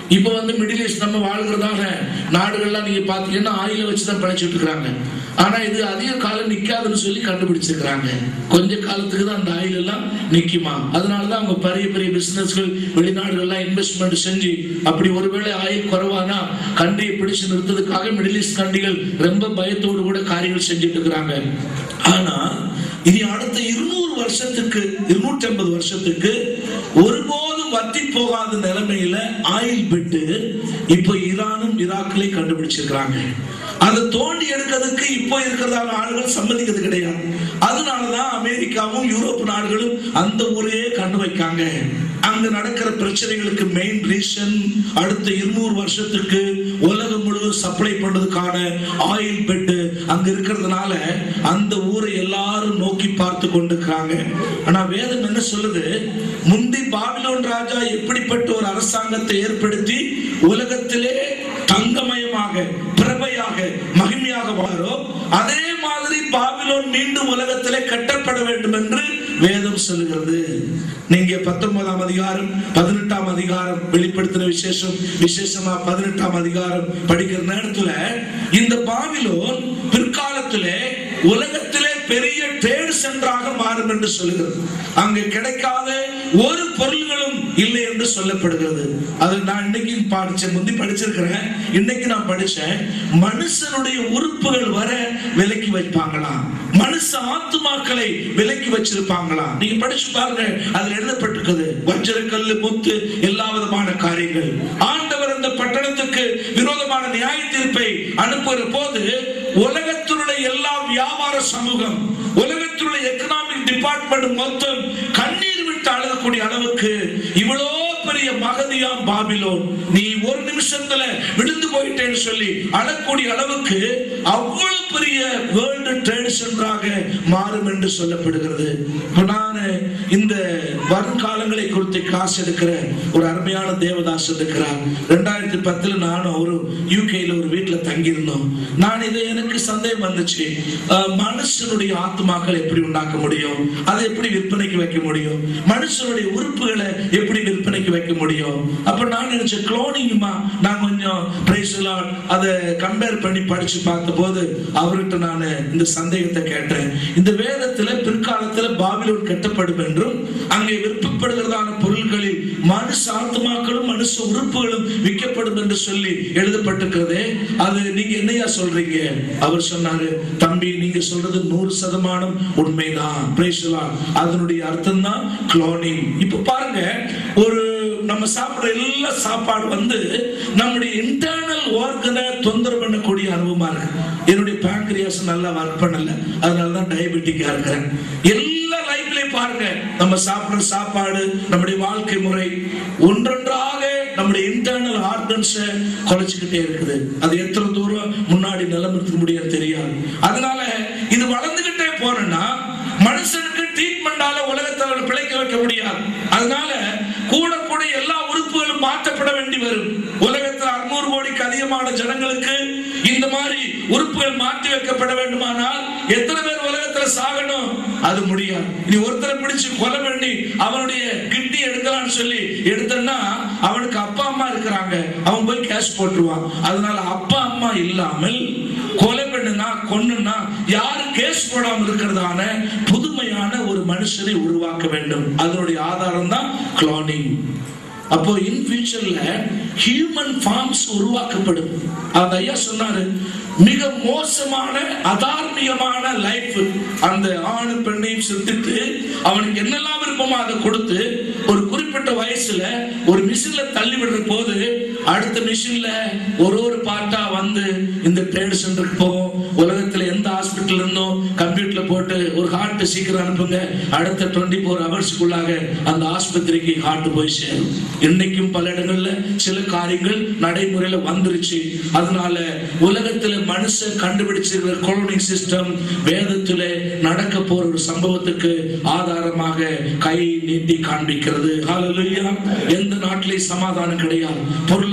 இப்போ வந்து மிடில் ஈஸ்ட் நம்ம வாழ்கிறதான நாடுகள்லாம் நீங்க பாத்தீங்கன்னா ஆயில வச்சு தான் பிழைச்சிட்டு இருக்கிறாங்க ஆனா இது அதிக காலம் நிக்காதுன்னு சொல்லி கண்டுபிடிச்சிருக்கிறாங்க கொஞ்ச காலத்துக்கு தான் அந்த ஆயில் எல்லாம் நிக்குமா அதனாலதான் அவங்க பெரிய பெரிய பிசினஸ்கள் வெளிநாடுகள்லாம் இன்வெஸ்ட்மெண்ட் செஞ்சு அப்படி ஒருவேளை ஆயில் குறைவானா கண்டியை பிடிச்சு நிறுத்ததுக்காக மிடில் ஈஸ்ட் கண்டிகள் ரொம்ப பயத்தோடு கூட காரியங்கள் செஞ்சுட்டு இருக்கிறாங்க ஆனா இனி அடுத்த இருநூறு வருஷத்துக்கு இருநூற்றி ஐம்பது வருஷத்துக்கு ஒருபோதும் வத்தி போகாத நிலைமையில ஆயில் பெட்டு இப்போ ஈரானும் ஈராக்கிலையும் கண்டுபிடிச்சிருக்கிறாங்க அதை தோண்டி எடுக்கிறதுக்கு இப்போ இருக்கிறதான ஆளுகள் சம்மதிக்கிறது கிடையாது அதனாலதான் அமெரிக்காவும் யூரோப் நாடுகளும் அந்த ஊரையே கண்டு வைக்காங்க அங்க நடக்கிற பிரச்சனைகளுக்கு மெயின் ரீசன் அடுத்த இருநூறு வருஷத்துக்கு உலகம் முழுவதும் சப்ளை பண்றதுக்கான ஆயில் பெட்டு அங்க இருக்கிறதுனால அந்த ஊரை எல்லாரும் நோக்கி பார்த்து கொண்டிருக்கிறாங்க ஆனா வேதம் என்ன சொல்லுது முந்தி பாபிலோன் ராஜா எப்படிப்பட்ட ஒரு அரசாங்கத்தை ஏற்படுத்தி உலகத்திலே தங்கமயமாக பிரபையாக மகிமையாக வாரோ அதே மாதிரி பாபிலோன் மீண்டும் உலகத்திலே கட்டப்பட வேண்டும் என்று வேதம் சொல்லுகிறது நீங்க பத்தொன்பதாம் அதிகாரம் பதினெட்டாம் அதிகாரம் வெளிப்படுத்தின விசேஷம் விசேஷமா பதினெட்டாம் அதிகாரம் படிக்கிற நேரத்துல இந்த பாபிலோன் பிற்காலத்திலே உலகத்திலே பெரிய ட்ரேட் சென்டராக மாறும் என்று சொல்லுகிறது அங்கு கிடைக்காத ஒரு பொருள்களும் இல்லை என்று சொல்லப்படுகிறது அது நான் இன்னைக்கு படிச்சேன் முந்தி படிச்சிருக்கிறேன் இன்னைக்கு நான் படிச்சேன் மனுஷனுடைய உறுப்புகள் வர விலக்கி வைப்பாங்களாம் மனுஷ ஆத்துமாக்களை விலக்கி வச்சிருப்பாங்களா நீங்க படிச்சு பாருங்க அதுல எழுதப்பட்டிருக்குது வஞ்சரக்கல்லு முத்து எல்லா விதமான காரியங்கள் ஆண்டவர் அந்த பட்டணத்துக்கு விரோதமான நியாய தீர்ப்பை அனுப்புகிற போது உலகத்தினுடைய எல்லா வியாபார சமூகம் உலகத்தினுடைய எக்கனாமிக் டிபார்ட்மெண்ட் மொத்தம் கண்ணீர் விட்டு அழகக்கூடிய அளவுக்கு இவ்வளோ பெரிய மகதியாம் பாபிலோன் நீ ஒரு நிமிஷத்துல விழுந்து போயிட்டேன்னு சொல்லி அழக்கூடிய அளவுக்கு அவ்வளவு பெரிய வேர்ல்டு ட்ரேட் சென்டராக மாறும் என்று சொல்லப்படுகிறது இப்ப நான் இந்த வருங்காலங்களை குறித்து காசு எடுக்கிற ஒரு அருமையான தேவதாஸ் இருக்கிறார் ரெண்டாயிரத்தி பத்துல நானும் அவரும் யூகேல ஒரு வீட்டுல தங்கியிருந்தோம் நான் இது எனக்கு சந்தேகம் வந்துச்சு அஹ், மனுஷனுடைய ஆத்மாக்கள் எப்படி உண்டாக்க முடியும் அதை எப்படி விற்பனைக்கு வைக்க முடியும் மனுஷனுடைய உறுப்புகளை எப்படி விற்பனைக்கு வைக்க முடியும் அப்ப நான் நினைச்சேன் குளோனிங்மா நான் கொஞ்சம் பிரைஸ் அதை கம்பேர் பண்ணி படிச்சு பார்த்த போது அவர்கிட்ட நான் இந்த சந்தேகத்தை கேட்டேன் இந்த வேதத்துல பிற்காலத்துல பாபிலோன் கட்டப்படும் என்றும் அங்கே விற்கப்படுகிறதான பொருட்களில் மனுஷ ஆத்மாக்களும் மனுஷ உறுப்புகளும் விற்கப்படும் என்று சொல்லி எழுதப்பட்டிருக்கிறதே அது நீங்க என்னையா சொல்றீங்க அவர் சொன்னாரு தம்பி நீங்க சொல்றது நூறு சதமானம் உண்மைதான் Praise the Lord. அதனுடைய அர்த்தம் தான் குளோனிங் இப்ப பாருங்க ஒரு நம்ம சாப்பிடுற எல்லா சாப்பாடு வந்து நம்முடைய இன்டர்னல் ஆர்கனை தொந்தரவு பண்ணக்கூடிய அனுபவமா இருக்கு என்னுடைய பேங்க்ரியாஸ் நல்லா ஒர்க் பண்ணல அதனால தான் டயபெட்டிக்கா இருக்கிறேன் எல்லா லைஃப்லயும் பாருங்க நம்ம சாப்பிடுற சாப்பாடு நம்முடைய வாழ்க்கை முறை ஒன்றொன்றாக நம்முடைய இன்டர்னல் ஆர்கன்ஸ் குறைச்சிக்கிட்டே இருக்குது அது எத்தனை தூரம் முன்னாடி நிலமர்த்த முடியாது தெரியாது அதனால இது வளர்ந்துகிட்டே போனோம்னா மனுஷனுக்கு ட்ரீட்மெண்டால உலகத்தை பிழைக்க வைக்க முடியாது அதனால கூட கூட எல்லா உறுப்புகளும் மாற்றப்பட வேண்டி வரும் உலகத்தில் அறுநூறு கோடிக்கு அதிகமான ஜனங்களுக்கு இந்த மாதிரி உறுப்புகள் மாற்றி வைக்கப்பட வேண்டுமானால் எத்தனை பேர் உலகத்துல சாகணும் அது முடியாது நீ ஒருத்தரை பிடிச்சு கொலை பண்ணி அவனுடைய கிட்னி எடுக்கலாம்னு சொல்லி எடுத்தன்னா அவனுக்கு அப்பா அம்மா இருக்கிறாங்க அவன் போய் கேஷ் போட்டுருவான் அதனால அப்பா அம்மா இல்லாமல் கொலை பண்ணுனா கொன்னுனா யாரும் கேஸ் போடாமல் இருக்கிறதான புதுமையான ஒரு மனுஷனை உருவாக்க வேண்டும் அதனுடைய ஆதாரம் தான் குளோனிங் அப்போ இன் ஃபியூச்சர்ல ஹியூமன் ஃபார்ம்ஸ் உருவாக்கப்படும் அந்த ஐயா சொன்னாரு மிக மோசமான அதார்மிகமான லைஃப் அந்த ஆணு பெண்ணையும் சிந்தித்து அவனுக்கு என்னெல்லாம் விருப்பமோ அதை கொடுத்து ஒரு குறிப்பிட்ட வயசுல ஒரு மிஷின்ல தள்ளி விடுற போது அடுத்த மிஷின்ல ஒரு ஒரு பார்ட்டா வந்து இந்த ட்ரேட் சென்டருக்கு போகும் உலகத்துல எந்த ஹாஸ்பிட்டல் இருந்தும் கம்ப்யூட்டர்ல போட்டு ஒரு ஹார்ட் சீக்கிரம் அனுப்புங்க அடுத்த டுவெண்ட்டி ஃபோர் ஹவர்ஸ்க்குள்ளாக அந்த ஆஸ்பத்திரிக்கு ஹார்ட் போய் சேரும் இன்னைக்கும் பல இடங்கள்ல சில காரியங்கள் நடைமுறையில வந்துருச்சு அதனால உலகத்துல மனுஷன் கண்டுபிடிச்சிருக்கிற குளோனிங் சிஸ்டம் வேதத்துல நடக்க போற ஒரு சம்பவத்துக்கு ஆதாரமாக கை நீட்டி காண்பிக்கிறது ஹalleluya எந்த நாட்டிலே சமாதானம் கிடையாது பொருளாதார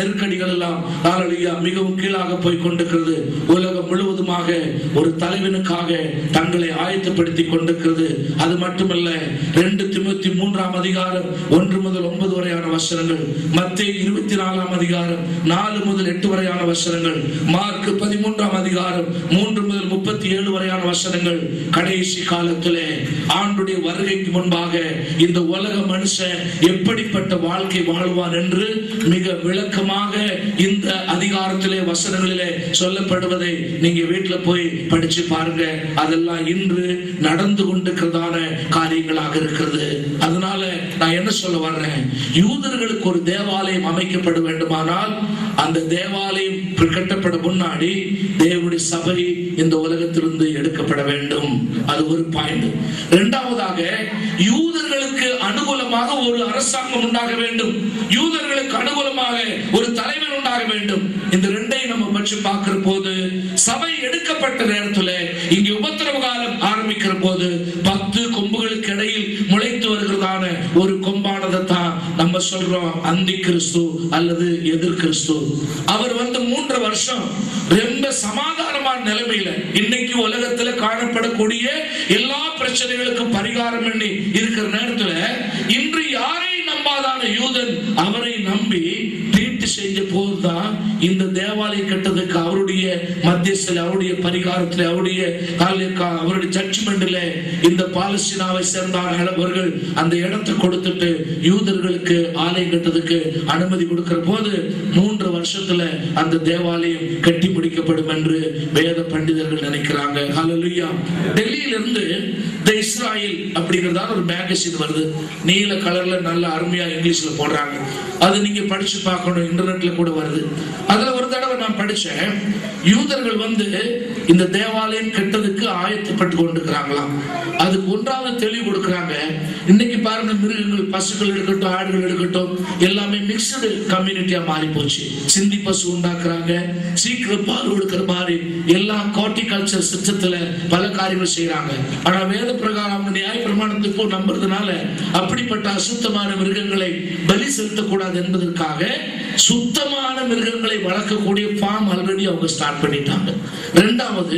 நெருக்கடிகள் எல்லாம் ஹalleluya மிகவும் கீழாக போய் கொண்டிருக்கிறது உலகம் முழுவதுமாக ஒரு தலைவனுக்காக தங்களை ஆயத்தப்படுத்தி கொண்டிருக்கிறது அது மட்டுமல்ல ரெண்டு திமுத்தி மூன்றாம் அதிகாரம் ஒன்று முதல் ஒன்பது வரையான வசனங்கள் மத்திய இருபத்தி நாலாம் அதிகாரம் நாலு முதல் எட்டு வரையான வசனங்கள் மார்க் பதிமூன்றாம் அதிகாரம் மூன்று முதல் முப்பத்தி ஏழு வரையான வசனங்கள் கடைசி காலத்திலே ஆண்டுடைய வருகைக்கு முன்பாக இந்த உலக மனுஷன் எப்படிப்பட்ட வாழ்க்கை வாழ்வான் என்று மிக விளக்கமாக இந்த அதிகாரத்திலே வசனங்களிலே சொல்லப்படுவதை நீங்க வீட்டுல போய் படிச்சு பாருங்க அதெல்லாம் இன்று நடந்து கொண்டிருக்கிறதான காரியங்களாக இருக்கிறது அதனால நான் என்ன சொல்ல வர்றேன் யூதர்களுக்கு ஒரு தேவாலயம் அமைக்கப்பட வேண்டுமானால் அந்த தேவாலயம் கட்டப்பட முன்னாடி தேவனுடைய சபை இந்த உலகத்திலிருந்து எடுக்கப்பட வேண்டும் அது ஒரு பாயிண்ட் இரண்டாவதாக யூதர்களுக்கு அனுகூலமாக ஒரு அரசாங்கம் உண்டாக வேண்டும் யூதர்களுக்கு அனுகூலமாக ஒரு தலைவர் உண்டாக வேண்டும் இந்த ரெண்டையும் நம்ம பற்றி பார்க்கிற போது சபை எடுக்கப்பட்ட நேரத்துல இங்க உபத்திரவ காலம் ஆரம்பிக்கிற போது பத்து கொம்புகளுக்கு இடையில் முளைத்து வருகிறதான ஒரு கொம்பானதை தான் நம்ம சொல்றோம் அந்தி கிறிஸ்து அல்லது எதிர் கிறிஸ்து அவர் வந்து மூன்று வருஷம் ரொம்ப சமாதானமான நிலைமையில இன்னைக்கு உலகத்துல காணப்படக்கூடிய எல்லா பிரச்சனைகளுக்கும் பரிகாரம் பண்ணி இருக்கிற நேரத்துல இன்று யாரை நம்பாதான யூதன் அவரை நம்பி தீட்டு செஞ்ச போதுதான் இந்த தேவாலயம் கட்டதுக்கு அவருடைய மத்தியஸ்தில் அவருடைய பரிகாரத்தில் அவருடைய கால- அவருடைய ஜட்ஜ்மெண்ட்ல இந்த பாலஸ்தீனாவை சேர்ந்தவர்கள் அந்த இடத்தை கொடுத்துட்டு யூதர்களுக்கு ஆலயம் கட்டதுக்கு அனுமதி கொடுக்கிற போது மூன்று வருஷத்துல அந்த தேவாலயம் கட்டி முடிக்கப்படும் என்று வேத பண்டிதர்கள் நினைக்கிறாங்க ஹalleluya டெல்லியில இருந்து தி இஸ்ராயல் அப்படிங்கறதா ஒரு மேகசின் வருது நீல கலர்ல நல்ல அருமையா இங்கிலீஷ்ல போடுறாங்க அது நீங்க படிச்சு பார்க்கணும் இன்டர்நெட்ல கூட வருது அதுல ஒரு தடவை நான் படிச்சேன் யூதர்கள் வந்து இந்த தேவாலயம் கெட்டதுக்கு ஆயத்தப்பட்டு கொண்டிருக்கிறாங்களாம் அதுக்கு ஒன்றாவது தெளிவு கொடுக்கறாங்க இன்னைக்கு பாருங்க மிருகங்கள் பசுக்கள் எடுக்கட்டும் ஆடுகள் எடுக்கட்டும் எல்லாமே மிக்சடு கம்யூனிட்டியா மாறி போச்சு சிந்தி பசு உண்டாக்குறாங்க சீக்கிரம் பால் கொடுக்கிற மாதிரி எல்லா கார்டிகல்ச்சர் சிஸ்டத்துல பல காரியங்கள் செய்யறாங்க ஆனா வேத பிரகாரம் அவங்க நியாய பிரமாணத்துக்கு நம்புறதுனால அப்படிப்பட்ட அசுத்தமான மிருகங்களை பலி செலுத்தக்கூடாது என்பதற்காக சுத்தமான மிருகங்களை வளர்க்கக்கூடிய ஃபார்ம் ஆல்ரெடி அவங்க ஸ்டார்ட் பண்ணிட்டாங்க ரெண்டாவது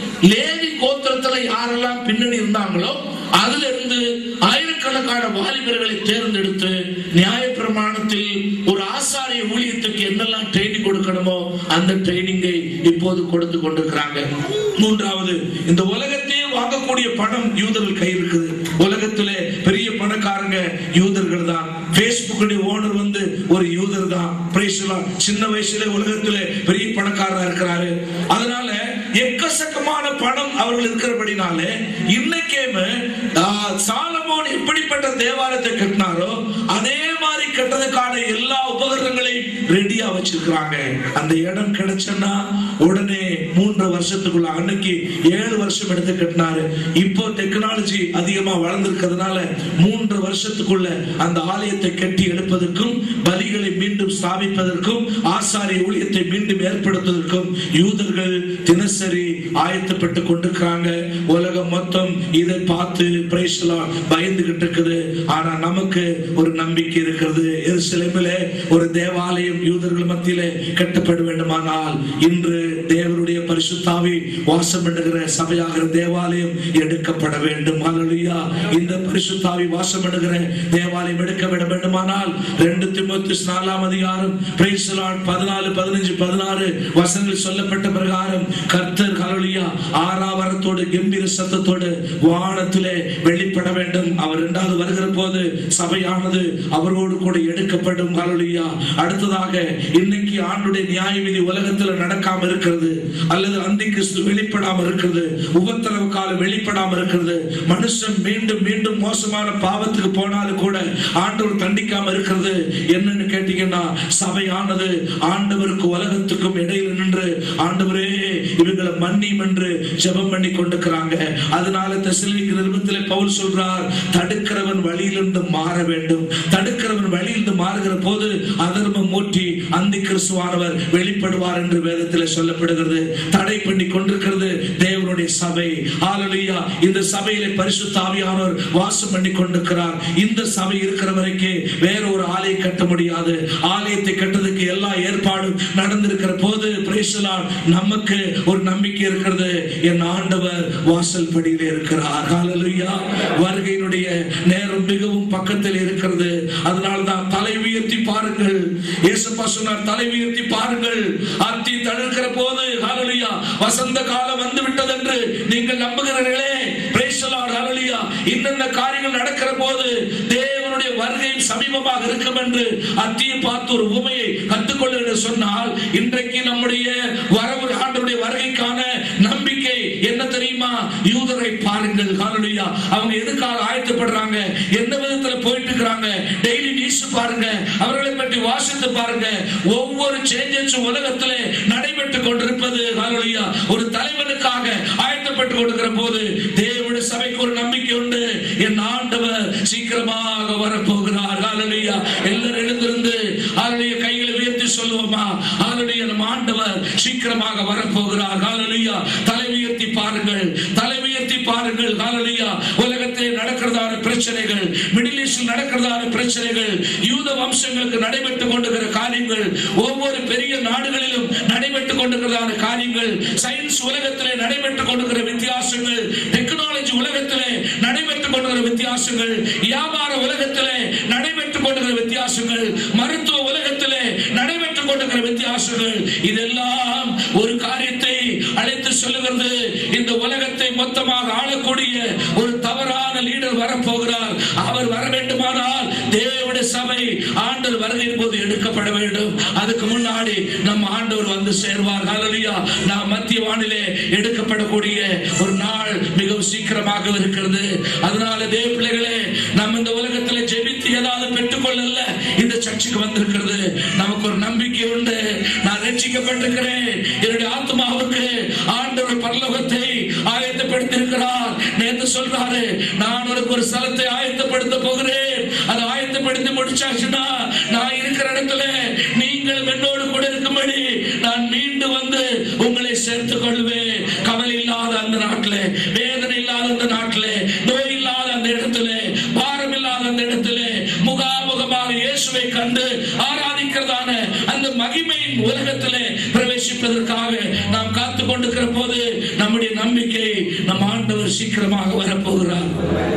லேவி கோத்திரத்துல யாரெல்லாம் பின்னணி இருந்தாங்களோ அதுல இருந்து ஆயிரக்கணக்கான வாலிபர்களை தேர்ந்தெடுத்து நியாய பிரமாணத்தில் ஒரு ஆசாரிய ஊழியத்துக்கு என்னெல்லாம் ட்ரைனிங் கொடுக்கணுமோ அந்த ட்ரைனிங்கை இப்போது கொடுத்து கொண்டிருக்கிறாங்க மூன்றாவது இந்த உலகத்தையே வாங்கக்கூடிய பணம் யூதர்கள் கை இருக்குது உலகத்திலே பெரிய பணக்காரங்க யூதர்கள் தான் பேஸ்புக்குடைய ஓனர் வந்து ஒரு யூதர் தான் Praise the Lord. சின்ன வயசுல உலகத்திலே பெரிய பணக்காரரா இருக்கிறாரு அதனால எக்கச்சக்கமான பணம் அவர்கள் இருக்கிறபடினாலே இன்னைக்கேமே ஆஹ், சாலமோன் எப்படிப்பட்ட தேவாலயத்தை கட்டினாரோ அதே மாதிரி கட்டதுக்கான எல்லா உபகரணங்களையும் ரெடியா வச்சிருக்கிறாங்க அந்த இடம் கிடைச்சன்னா உடனே மூன்று வருஷத்துக்குள்ள அன்னைக்கு ஏழு வருஷம் எடுத்து கட்டினாரு இப்போ டெக்னாலஜி அதிகமா வளர்ந்திருக்கிறதுனால மூன்று வருஷத்துக்குள்ள அந்த ஆலயத்தை கட்டி எடுப்பதற்கும் பலிகளை மீண்டும் ஸ்தாபிப்பதற்கும் ஆசாரிய ஊழியத்தை மீண்டும் ஏற்படுத்துவதற்கும் யூதர்கள் தினசரி ஆயத்தப்பட்டு கொண்டிருக்கிறாங்க உலகம் மொத்தம் இதை பார்த்து praise the Lord, பயந்துகிட்டு இருக்குது ஆனா நமக்கு ஒரு நம்பிக்கை இருக்கிறது எருசலேமிலே ஒரு தேவாலயம் யூதர்கள் மத்தியிலே கட்டப்பட வேண்டுமானால் இன்று தேவனுடைய பரிசுத்தாவி வாசம் பண்ணுகிற சபையாகிற தேவாலயம் எடுக்கப்பட வேண்டும் ஹalleluya இந்த பரிசுத்தாவி வாசம் பண்ணுகிற தேவாலயம் எடுக்கப்பட வேண்டுமானால் ரெண்டு திமுத்தி நாலாம் அதிகாரம் praise the Lord, பதினாலு பதினஞ்சு பதினாறு வசனங்கள் சொல்லப்பட்ட பிரகாரம் கர்த்தர் ஹalleluya ஆறாவரத்தோடு கம்பீர சத்தத்தோடு வானத்திலே வெளிப்பட வேண்டும் அவர் இரண்டாவது வருகிற போது சபையானது அவரோடு கூட எடுக்கப்படும் ஹalleluya அடுத்ததாக இன்னைக்கு ஆண்டுடைய நியாய விதி உலகத்துல நடக்காம இருக்கிறது அல்லது அந்தி கிறிஸ்து வெளிப்படாம இருக்கிறது உபத்திரவு காலம் வெளிப்படாம இருக்கிறது மனுஷன் மீண்டும் மீண்டும் மோசமான பாவத்துக்கு போனாலும் கூட ஆண்டவர் தண்டிக்காம இருக்கிறது என்னன்னு கேட்டீங்கன்னா சபையானது ஆண்டவருக்கு உலகத்துக்கும் இடையில நின்று ஆண்டவரே இவங்களை மன்னியும் என்று ஜெபம் பண்ணி கொண்டிருக்கிறாங்க அதனால தெசலோனிக்க நிருபத்திலே பவுல் சொல்றார் தடுக்கிறவன் வழியிலிருந்து மாற வேண்டும் தடுக்கிறவன் வழியிலிருந்து மாறுகிற போது அதர்மம் மூட்டி அந்தி கிறிஸ்துவானவர் வெளிப்படுவார் என்று வேதத்தில் சொல்லப்படுகிறது தடை பண்ணி கொண்டிருக்கிறது தேவனுடைய சபை ஹalleluya இந்த சபையிலே பரிசுத்த ஆவியானவர் வாசம் பண்ணி கொண்டிருக்கிறார் இந்த சபை இருக்கிற வரைக்கும் வேற ஒரு ஆலயம் கட்ட முடியாது ஆலயத்தை கட்டுறதுக்கு எல்லா ஏற்பாடும் நடந்திருக்கிற போது praise the Lord, நமக்கு ஒரு நம்பிக்கை இருக்கிறது என் ஆண்டவர் வாசல் படியிலே இருக்கிறார் ஹalleluya வருகையினுடைய நேரம் மிகவும் பக்கத்தில் இருக்கிறது அதனால தான் தலை உயர்த்தி பாருங்கள் இயேசுப்பா சொன்னார் தலை உயர்த்தி பாருங்கள் அத்தி தழுக்கிற போது ஹalleluya வசந்த காலம் வந்து விட்டது என்று நீங்கள் நம்புகிறீர்களே praise the Lord ஹalleluya இன்னென்ன காரியங்கள் நடக்கிற போது தேவனுடைய வருகை சமீபமாக இருக்கும் என்று அத்தியை பார்த்து ஒரு உமையை கற்றுக்கொள்ள என்று சொன்னால் இன்றைக்கு நம்முடைய வரவு ஆண்டவருடைய வருகைக்கான நம்பிக்கை என்ன தெரியுமா யூதரை பாருங்கள் ஹalleluya அவங்க எதுக்காக ஆயத்தப்படுறாங்க எந்த விதத்துல போயிட்டு இருக்காங்க டெய்லி நியூஸ் பாருங்க அவர்களை பற்றி வாசித்து பாருங்க ஒவ்வொரு சேஞ்சஸ் உலகத்திலே நடைபெற்று கொண்டிருப்பது ஹalleluya ஒரு தலைவனுக்காக ஆயத்தப்பட்டு கொண்டிருக்கிற போது தேவனுடைய சபைக்கு ஒரு நம்பிக்கை உண்டு என் ஆண்டவர் சீக்கிரமாக வரப்போகிறார் ஹalleluya எல்லாரும் எழுந்திருந்து ஹalleluya கைகளை உயர்த்தி சொல்லுவோமா ஹalleluya நம் ஆண்டவர் சீக்கிரமாக வரப்போகிறார் ஹalleluya தலை உயர்த்தி பாருங்கள் தலை உயர்த்தி பாருங்கள் ஹalleluya உலகத்திலே நடக்கிறதான பிரச்சனைகள் மிடில் ஈஸ்டில் நடக்கிறதான பிரச்சனைகள் யூத வம்சங்களுக்கு நடைபெற்றுக் கொண்டிருக்கிற காரியங்கள் ஒவ்வொரு பெரிய நாடுகளிலும் நடைபெற்றுக் கொண்டிருக்கிறதான காரியங்கள் சயின்ஸ் உலகத்திலே நடைபெற்றுக் கொண்டிருக்கிற வித்தியாசங்கள் டெக்னாலஜி உலகத்திலே நடைபெற்றுக் கொண்டிருக்கிற வித்தியாசங்கள் வியாபார உலகத்திலே நடைபெற்றுக் கொண்டிருக்கிற வித்தியாசங்கள் மருத்துவ உலகத்திலே நடைபெற்றுக் கொண்டிருக்கிற வித்தியாசங்கள் இதெல்லாம் ஒரு காரியத்தை அழைத்து சொல்லுகிறது இந்த உலகத்தை மொத்தமாக ஆளக்கூடிய ஒரு தவறான லீடர் வரப்போகிறார் அவர் வர வேண்டுமானால் தேவனுடைய சபை ஆண்டவர் வருகையின் போது எடுக்கப்பட வேண்டும் அதுக்கு முன்னாடி நம்ம ஆண்டவர் வந்து சேர்வார் ஹalleluya நாம் மத்திய வானிலே எடுக்கப்படக்கூடிய ஒரு நாள் மிகவும் சீக்கிரமாக இருக்கிறது அதனால தேவ பிள்ளைகளே நம்ம இந்த உலகத்தில் ஜெபித்து ஏதாவது பெற்றுக்கொள்ளல இந்த சர்ச்சுக்கு வந்திருக்கிறது நமக்கு ஒரு நம்பிக்கை உண்டு நான் ரட்சிக்கப்பட்டிருக்கிறேன் என்னுடைய ஆத்மாவுக்கு ஆண்டவர் பரலோகத்தை ஆயத்தப்படுத்தி இருக்கிறார் நேத்து சொல்றாரு நான் உனக்கு ஒரு ஸ்தலத்தை ஆயத்தப்படுத்த போகிறேன் அதை ஆயத்தப்படுத்தி முடிச்சாச்சுன்னா நான் இருக்கிற இடத்துல நீங்கள் என்னோடு கூட இருக்கும்படி நான் மீண்டும் வந்து உங்களை சேர்த்துக் கொள்வேன் கவலை இல்லாத அந்த நாட்டிலே வேதனை இல்லாத அந்த நாட்டிலே நோய் இல்லாத அந்த இடத்திலே பாரம் இல்லாத அந்த இடத்திலே முகாமுகமாக இயேசுவை கண்டு ஆராதிக்கிறதான அந்த மகிமையின் உலகத்திலே பிரவேசிப்பதற்காக நாம் காத்து கொண்டிருக்கிற போது நம்முடைய நம்பிக்கை நம் ஆண்டவர் சீக்கிரமாக வரப்போகிறார்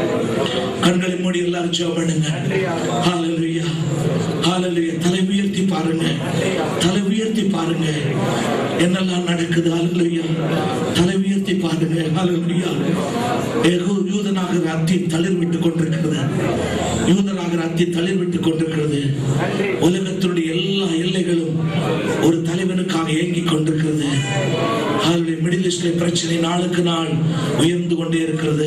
கண்களை மூடி எல்லாரும் ஜெபம் பண்ணுங்க ஹalleluya ஹalleluya தலை உயர்த்தி பாருங்க தலை உயர்த்தி பாருங்க என்னெல்லாம் நடக்குது ஹalleluya தலை உயர்த்தி பாருங்க ஹalleluya ஏகோ யூதனாகிற அத்தி தளிர் விட்டு கொண்டிருக்கிறது யூதனாகிற அத்தி தளிர் விட்டு கொண்டிருக்கிறது உலகத்தினுடைய எல்லா எல்லைகளும் ஒரு தலைவனுக்காக ஏங்கிக் கொண்டிருக்கிறது ஹalleluya மிடில் ஈஸ்ட்ல பிரச்சனை நாளுக்கு நாள் உயர்ந்து கொண்டே இருக்கிறது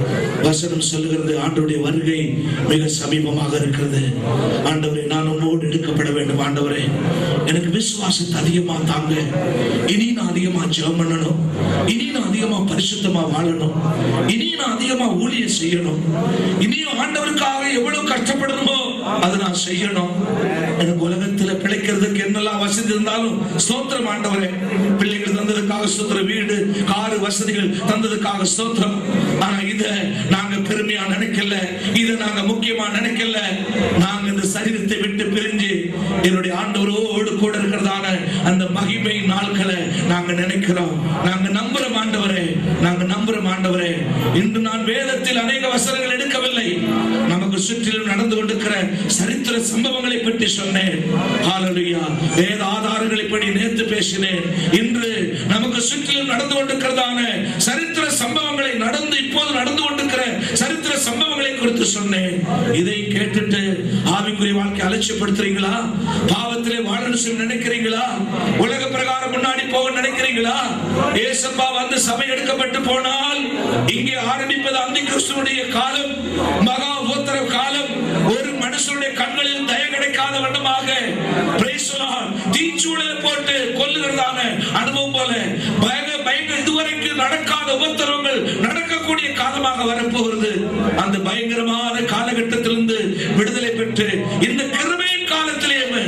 வசனம் சொல்லுகிறது ஆண்டவருடைய வருகை மிக சமீபமாக இருக்கிறது ஆண்டவரே நான் உன்னோடு எடுக்கப்பட வேண்டும் ஆண்டவரே எனக்கு விசுவாசத்தை அதிகமா தாங்க இனி நான் அதிகமா ஜெபம் பண்ணணும் இனி நான் அதிகமா பரிசுத்தமா வாழணும் இனி நான் அதிகமா ஊழியம் செய்யணும் இனியும் ஆண்டவருக்காக எவ்வளவு கஷ்டப்படணுமோ அதை நான் செய்யணும் எனக்கு உலகத்துல பிழைக்கிறதுக்கு என்னெல்லாம் வசதி இருந்தாலும் ஸ்தோத்திரம் ஆண்டவரே பிள்ளைகள் தந்ததுக்காக ஸ்தோத்திரம் வீடு காரு வசதிகள் தந்ததுக்காக ஸ்தோத்திரம் ஆனா இத நாங்க பெருமையா நினைக்கல இத நாங்க முக்கியமா நினைக்கல நாங்க இந்த சரீரத்தை விட்டு பிரிஞ்சு என்னுடைய ஆண்டவரோடு கூட இருக்கிறதான அந்த மகிமை நாட்களை நாங்க நினைக்கிறோம் நாங்க நம்புறோம் ஆண்டவரே நாங்க நம்புறோம் ஆண்டவரே இன்று நான் வேதத்தில் அநேக வசனங்கள் எடுக்கவில்லை நமக்கு சுற்றிலும் நடந்து கொண்டிருக்கிற சரித்திர சம்பவங்களை பற்றி சொன்னேன் ஹalleluya வேத ஆதாரங்களை படி நேத்து பேசினேன் இன்று நமக்கு சுற்றிலும் நடந்து கொண்டிருக்கிறதான சரித்திர சம்பவங்களை நடந்து இப்போது நடந்து கொண்டிருக்கிற சரித்திர சம்பவங்களை குறித்து சொன்னேன் இதை கேட்டுட்டு ஆவிக்குரிய வாழ்க்கை அலட்சியப்படுத்துறீங்களா பாவத்திலே வாழணும் சொல்லி நினைக்கிறீங்களா உலக பிரகாரம் முன்னாடி போக நினைக்கிறீங்களா ஏசப்பா வந்து சபை எடுக்கப்பட்டு போனால் இங்கே ஆரம்பிப்பது அந்தி கிறிஸ்துவனுடைய காலம் மகா உத்தரவு காலம் ஒரு மனுஷனுடைய கண்களில் தய கிடைக்காத வண்ணமாக praise the Lord, தீச்சூழலை போட்டு கொல்லுகிறதான அனுபவம் போல பயங்க பயங்க இதுவரைக்கும் நடக்காத உபத்திரவங்கள் நடக்கக்கூடிய காலமாக வரப்போகிறது அந்த பயங்கரமான காலகட்டத்திலிருந்து விடுதலை பெற்று இந்த கிருபையின் காலத்திலே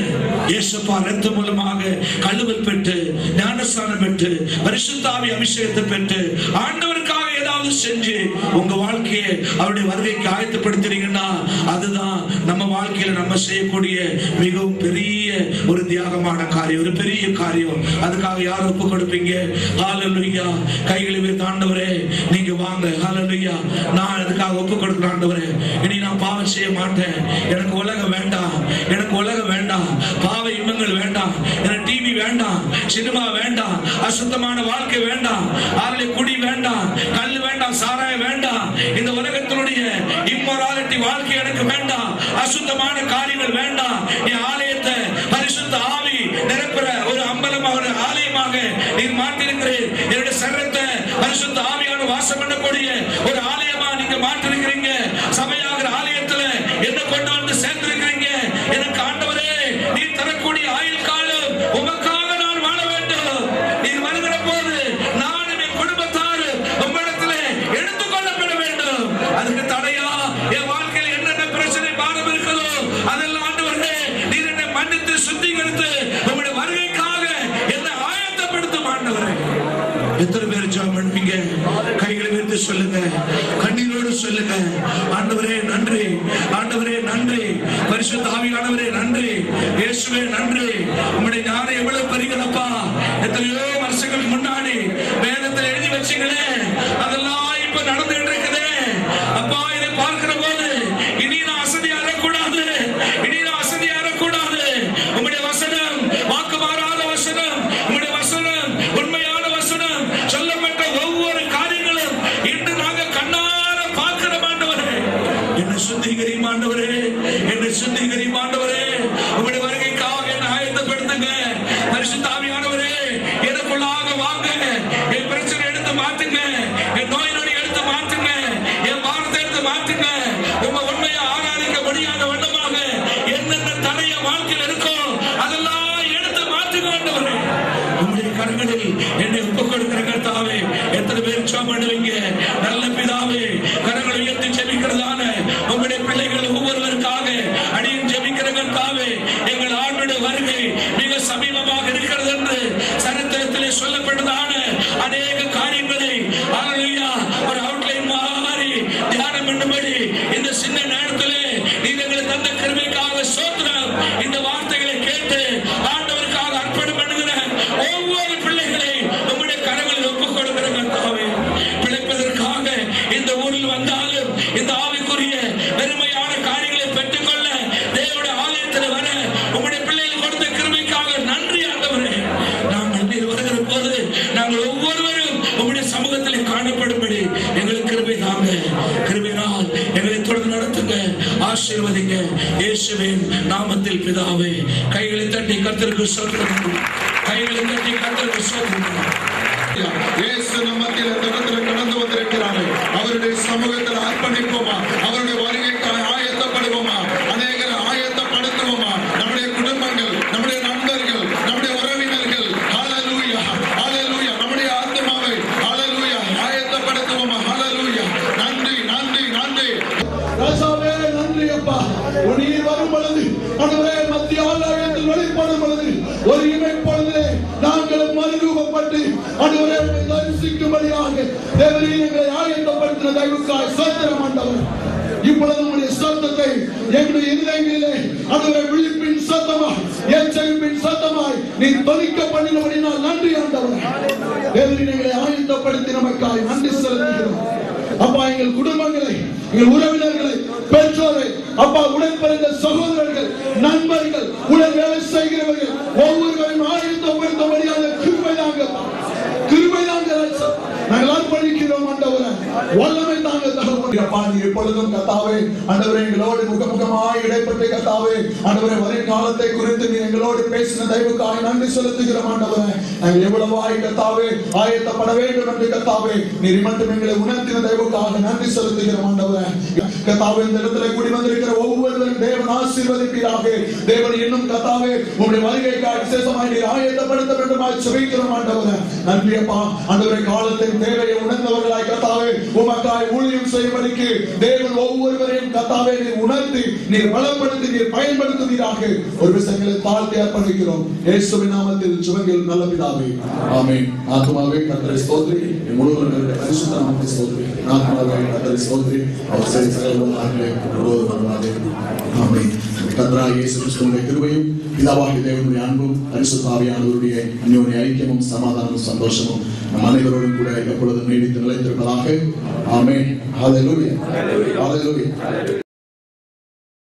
இயேசுப்பா ரத்தம் மூலமாக கழுவல் பெற்று ஞானஸ்தானம் பெற்று பரிசுத்தாவி அபிஷேகத்தை பெற்று ஆண்டவருக்காக ஏதாவது செஞ்சு உங்க வாழ்க்கையை அவருடைய வருகைக்கு ஆயத்தப்படுத்துறீங்கன்னா அதுதான் நம்ம வாழ்க்கையில நம்ம செய்யக்கூடிய மிகவும் பெரிய ஒரு தியாகமான காரியம் ஒரு பெரிய காரியம் அதுக்காக யார் ஒப்பு கொடுப்பீங்க ஹalleluya கைகளை உயர்த்தி ஆண்டவரே நீங்க வாங்க ஹalleluya நான் அதுக்காக ஒப்பு கொடுக்கிறேன் ஆண்டவரே இனி நான் பாவம் செய்ய மாட்டேன் எனக்கு உலகம் வேண்டாம் எனக்கு உலகம் வேண்டாம் பாவ இன்பங்கள் வேண்டாம் எனக்கு டிவி வேண்டாம் சினிமா வேண்டாம் அசுத்தமான வாழ்க்கை வேண்டாம் ஆரலை குடி வேண்டாம் கல் வேண்டாம் சாராயம் வேண்டாம் இந்த உலகத்தினுடைய இம்மொராலிட்டி வாழ்க்கை எனக்கு வேண்டாம் அசுத்தமான காரியங்கள் வேண்டாம் என் ஆலயத்தை பரிசுத்த ஆவி நிரப்புற ஒரு அம்பலமாக ஒரு ஆலயமாக நீர் மாற்றிருக்கிறேன் என்னுடைய சரத்தை பரிசுத்த ஆவியான வாசம் பண்ணக்கூடிய ஒரு ஆலயமா நீங்க மாற்றிருக்கிறீங்க சபையாகிற ஆலயத்துல என்ன கொண்டு வந்து சேர்ந்திருக்கிறீங்க எனக்கு ஆண்டவரே நீர் தரக்கூடிய ஆயுள் காலம் உமக்காக நான் வாழ வேண்டும் நீர் வருகிற போது நான் என் குடும்பத்தார் உம்மிடத்திலே எடுத்துக்கொள்ளப்பட வேண்டும் அதுக்கு தடையா என் வாழ்க்கையில் என்னென்ன பிரச்சனை பாரம் இருக்குதோ அதெல்லாம் ஆண்டவரே நீர் என்னை மன்னித்து சுத்திகரித்து உம்முடைய வருகைக்காக என்னை ஆயத்தப்படுத்தும் ஆண்டவரே எத்தனை பேர் ஜெபம் பண்ணுவீங்க கைகளை வைத்து சொல்லுங்க கண்ணீரோடு சொல்லுங்க ஆண்டவரே நன்றி ஆண்டவரே நன்றி பரிசுத்த ஆவியானவரே நன்றி இயேசுவே நன்றி உம்முடைய ஞானம் எவ்வளவு பெரியதப்பா எத்தனையோ வருஷங்களுக்கு முன்னாடி வேதத்தை எழுதி வச்சீங்களே அதெல்லாம் இப்ப நடந்துட்டு இருக்குதே அப்பா இதை பார்க்கிற போது இனி நான் அசதியா கூடாது இனி நான் அசதியா கூடாது உம்முடைய வசனம் வாக்கு மாறாத வசனம் உம்முடைய வசனம் உண்மையான வசனம் சொல்லப்பட்ட ஒவ்வொரு காரியங்களும் இன்று நாங்க கண்ணார பார்க்கிற ஆண்டவரே என்னை சுத்திகரியும் ஆண்டவரே என்னை சுத்திகரியும் ஆண்டவரே உம்முடைய வருகைக்காக என்னை ஆயத்தப்படுத்துங்க பரிசுத்த ஆவியானவரே எனக்குள்ளாக வாங்க என் பிரச்சனை எடுத்து மாத்துங்க என் நோய் நொடி எடுத்து மாத்துங்க என் பாரத்தை எடுத்து மாத்துங்க உங்க உண்மையை ஆராதிக்க முடியாத வண்ணமாக என்னென்ன தடைய வாழ்க்கையில் இருக்கோ அதெல்லாம் எடுத்து மாற்றுங்க ஆண்டவரே உங்களுடைய கரங்களில் என்னை ஒப்புக் கொடுக்கிற கர்த்தாவே எத்தனை பேர் ஜெபம் பண்ணுவீங்க நல்ல பிதாவே கரங்களை உயர்த்தி ஜெபிக்கிறதான உங்களுடைய பிள்ளைகள் ஒவ்வொருவருக்காக அடியும் ஜெபிக்கிற கர்த்தாவே எங்கள் ஆண்டுடைய வருகை மிக சமீபமாக இருக்கிறது என்று சரித்திரத்திலே சொல்லப்பட்டதான அநேக காரியங்களை ஹalleluya ஒரு அவுட்லைன் மாதிரி தியானம் பண்ணும்படி இந்த சின்ன நேரத்திலே நீங்க எங்களுக்கு தந்த கிருபைக்காக சோத்திரம் இந்த வார்த்தைகளை கேட்டு ஆண்டவருக்காக அர்ப்பணம் பண்ணுகிற ஒவ்வொரு பிள்ளைகளை உங்களுடைய கரங்களில் ஒப்புக் கொடுக்கிற கர்த்தாவே பிழைப்பதற்காக இந்த ஊரில் வந்தாலும் இந்த ஆவிக்குரிய பெருமையான காரியங்களை பெற்றுக்கொள்ள தேவனுடைய ஆலயத்தில் வர உங்களுடைய பிள்ளைகள் கொடுத்த கிருபைக்காக நன்றி ஆண்டவரே நாங்கள் நீர் வருகிற போது நாங்கள் ஒவ்வொருவரும் உங்களுடைய சமூகத்தில் காணப்படும்படி எங்களுக்கு கிருபை தாங்க கிருபையினால் எங்களை தொடர்ந்து நடத்துங்க ஆசீர்வதிங்க இயேசுவின் நாமத்தில் பிதாவே கைகளை தட்டி கர்த்தருக்கு சொல்லுங்க கைகளை தட்டி கர்த்தருக்கு சொல்லுங்க இயேசு நம்மத்தில் இந்த இடத்துல கடந்து வந்திருக்கிறார்கள் அவருடைய சமூகத்தில் அர்ப்பணிப்போமா அவருடைய வருகைக்காக ஆயத்தப்படுவோமா அநேகரை ஆயத்தப்படுத்துவோமா நம்முடைய குடும்பங்கள் நம்முடைய நண்பர்கள் நம்முடைய உறவினர்கள் ஹalleluya ஹalleluya நம்முடைய ஆத்மாவை ஹalleluya ஆயத்தப்படுத்துவோமா ஹalleluya நன்றி நன்றி நன்றி ராசாவே நன்றி அப்பா நீர் வரும் பொழுது ஆண்டவரே மத்திய ஆலயத்தில் வெளிப்படும் பொழுது ஒரு இமை பொழுதிலே நாங்களும் மறுரூபப்பட்டு ஆண்டவரே உம்மை தரிசிக்கும்படியாக தேவரீர் எங்களை ஆயத்தப்படுத்தின தயவுக்காய் சோத்திரம் ஆண்டவர் இப்பொழுது உங்களுடைய சத்தத்தை எங்களுடைய இருதயங்களிலே ஆண்டவரே விழிப்பின் சத்தமாய் எச்சரிப்பின் சத்தமாய் நீ தொனிக்க பண்ணினபடினால் நன்றி ஆண்டவர் தேவரீர் எங்களை ஆயத்தப்படுத்தி நமக்காய் நன்றி செலுத்துகிறோம் அப்பா எங்கள் குடும்பங்களை எங்கள் உறவினர்களை பெற்றோரை அப்பா உடன் பிறந்த சகோதரர்கள் நண்பர்கள் உடன் வேலை செய்கிறவர்கள் ஒவ்வொருவரையும் ஆயத்தப்படுத்தபடியாக கிருபை தாங்க கிருபை தாங்க ராஜா. நாங்கள் அர்ப்பணிக்கிறோம் ஆண்டவரே வல்லமை தாங்க தகவல் அப்பா நீ எப்பொழுதும் கத்தாவே ஆண்டவரே எங்களோடு முகமுகமாய் இடைப்பட்டு கத்தாவே ஆண்டவரே வரை காலத்தை குறித்து நீ எங்களோடு பேசின தயவுக்காக நன்றி செலுத்துகிறோம் ஆண்டவரே நாங்கள் எவ்வளவாய் கத்தாவே ஆயத்தப்பட வேண்டும் என்று கத்தாவே நீர் மட்டும் எங்களை உணர்த்தின தயவுக்காக நன்றி செலுத்துகிறோம் ஆண்டவரே கத்தாவே இந்த இடத்துல கூடி வந்திருக்கிற ஒவ்வொருவரும் தேவன் ஆசீர்வதிப்பீராக தேவன் இன்னும் கத்தாவே உங்களுடைய வருகைக்காக விசேஷமாய் நீர் ஆயத்தப்படுத்த வேண்டுமாய் செபிக்கிறோம் ஆண்டவரே நன்றி அப்பா ஆண்டவரே காலத்தின் தேவையை உணர்ந்தவர்களாய் கத்தாவே உமக்காய் ஊழியம் செய்வதற்கு தேவன் ஒவ்வொருவரையும் கத்தாவே நீர் உணர்ந்து நீர் பலப்படுத்தி நீர் பயன்படுத்துவீராக ஒரு விஷயங்களை தாழ்த்தி அர்ப்பணிக்கிறோம் இயேசுவின் நாமத்தில் சுவங்கள் நல்ல பிதாவே ஆமென் ஆத்மாவே கர்த்தரை ஸ்தோத்ரி என் முழுவதும் பரிசுத்த நாமத்தை ஸ்தோத்ரி ஆத்மாவே கர்த்தரை ஸ்தோத்ரி அவர் சரி சகலமாகவே முழுவதும் வருவாதே ஆமென் கர்த்தராகிய இயேசு கிறிஸ்துவினுடைய கிருபையும் பிதாவாகிய தேவனுடைய அன்பும் பரிசுத்தாவியானவருடைய அந்யோன்ய ஐக்கியமும் சமாதானமும் சந்தோஷமும் நம் அனைவரோடும் கூட எப்பொழுதும் நீடித்து நிலைத்திருப்பதாக ஆமென் ஹalleluya ஹalleluya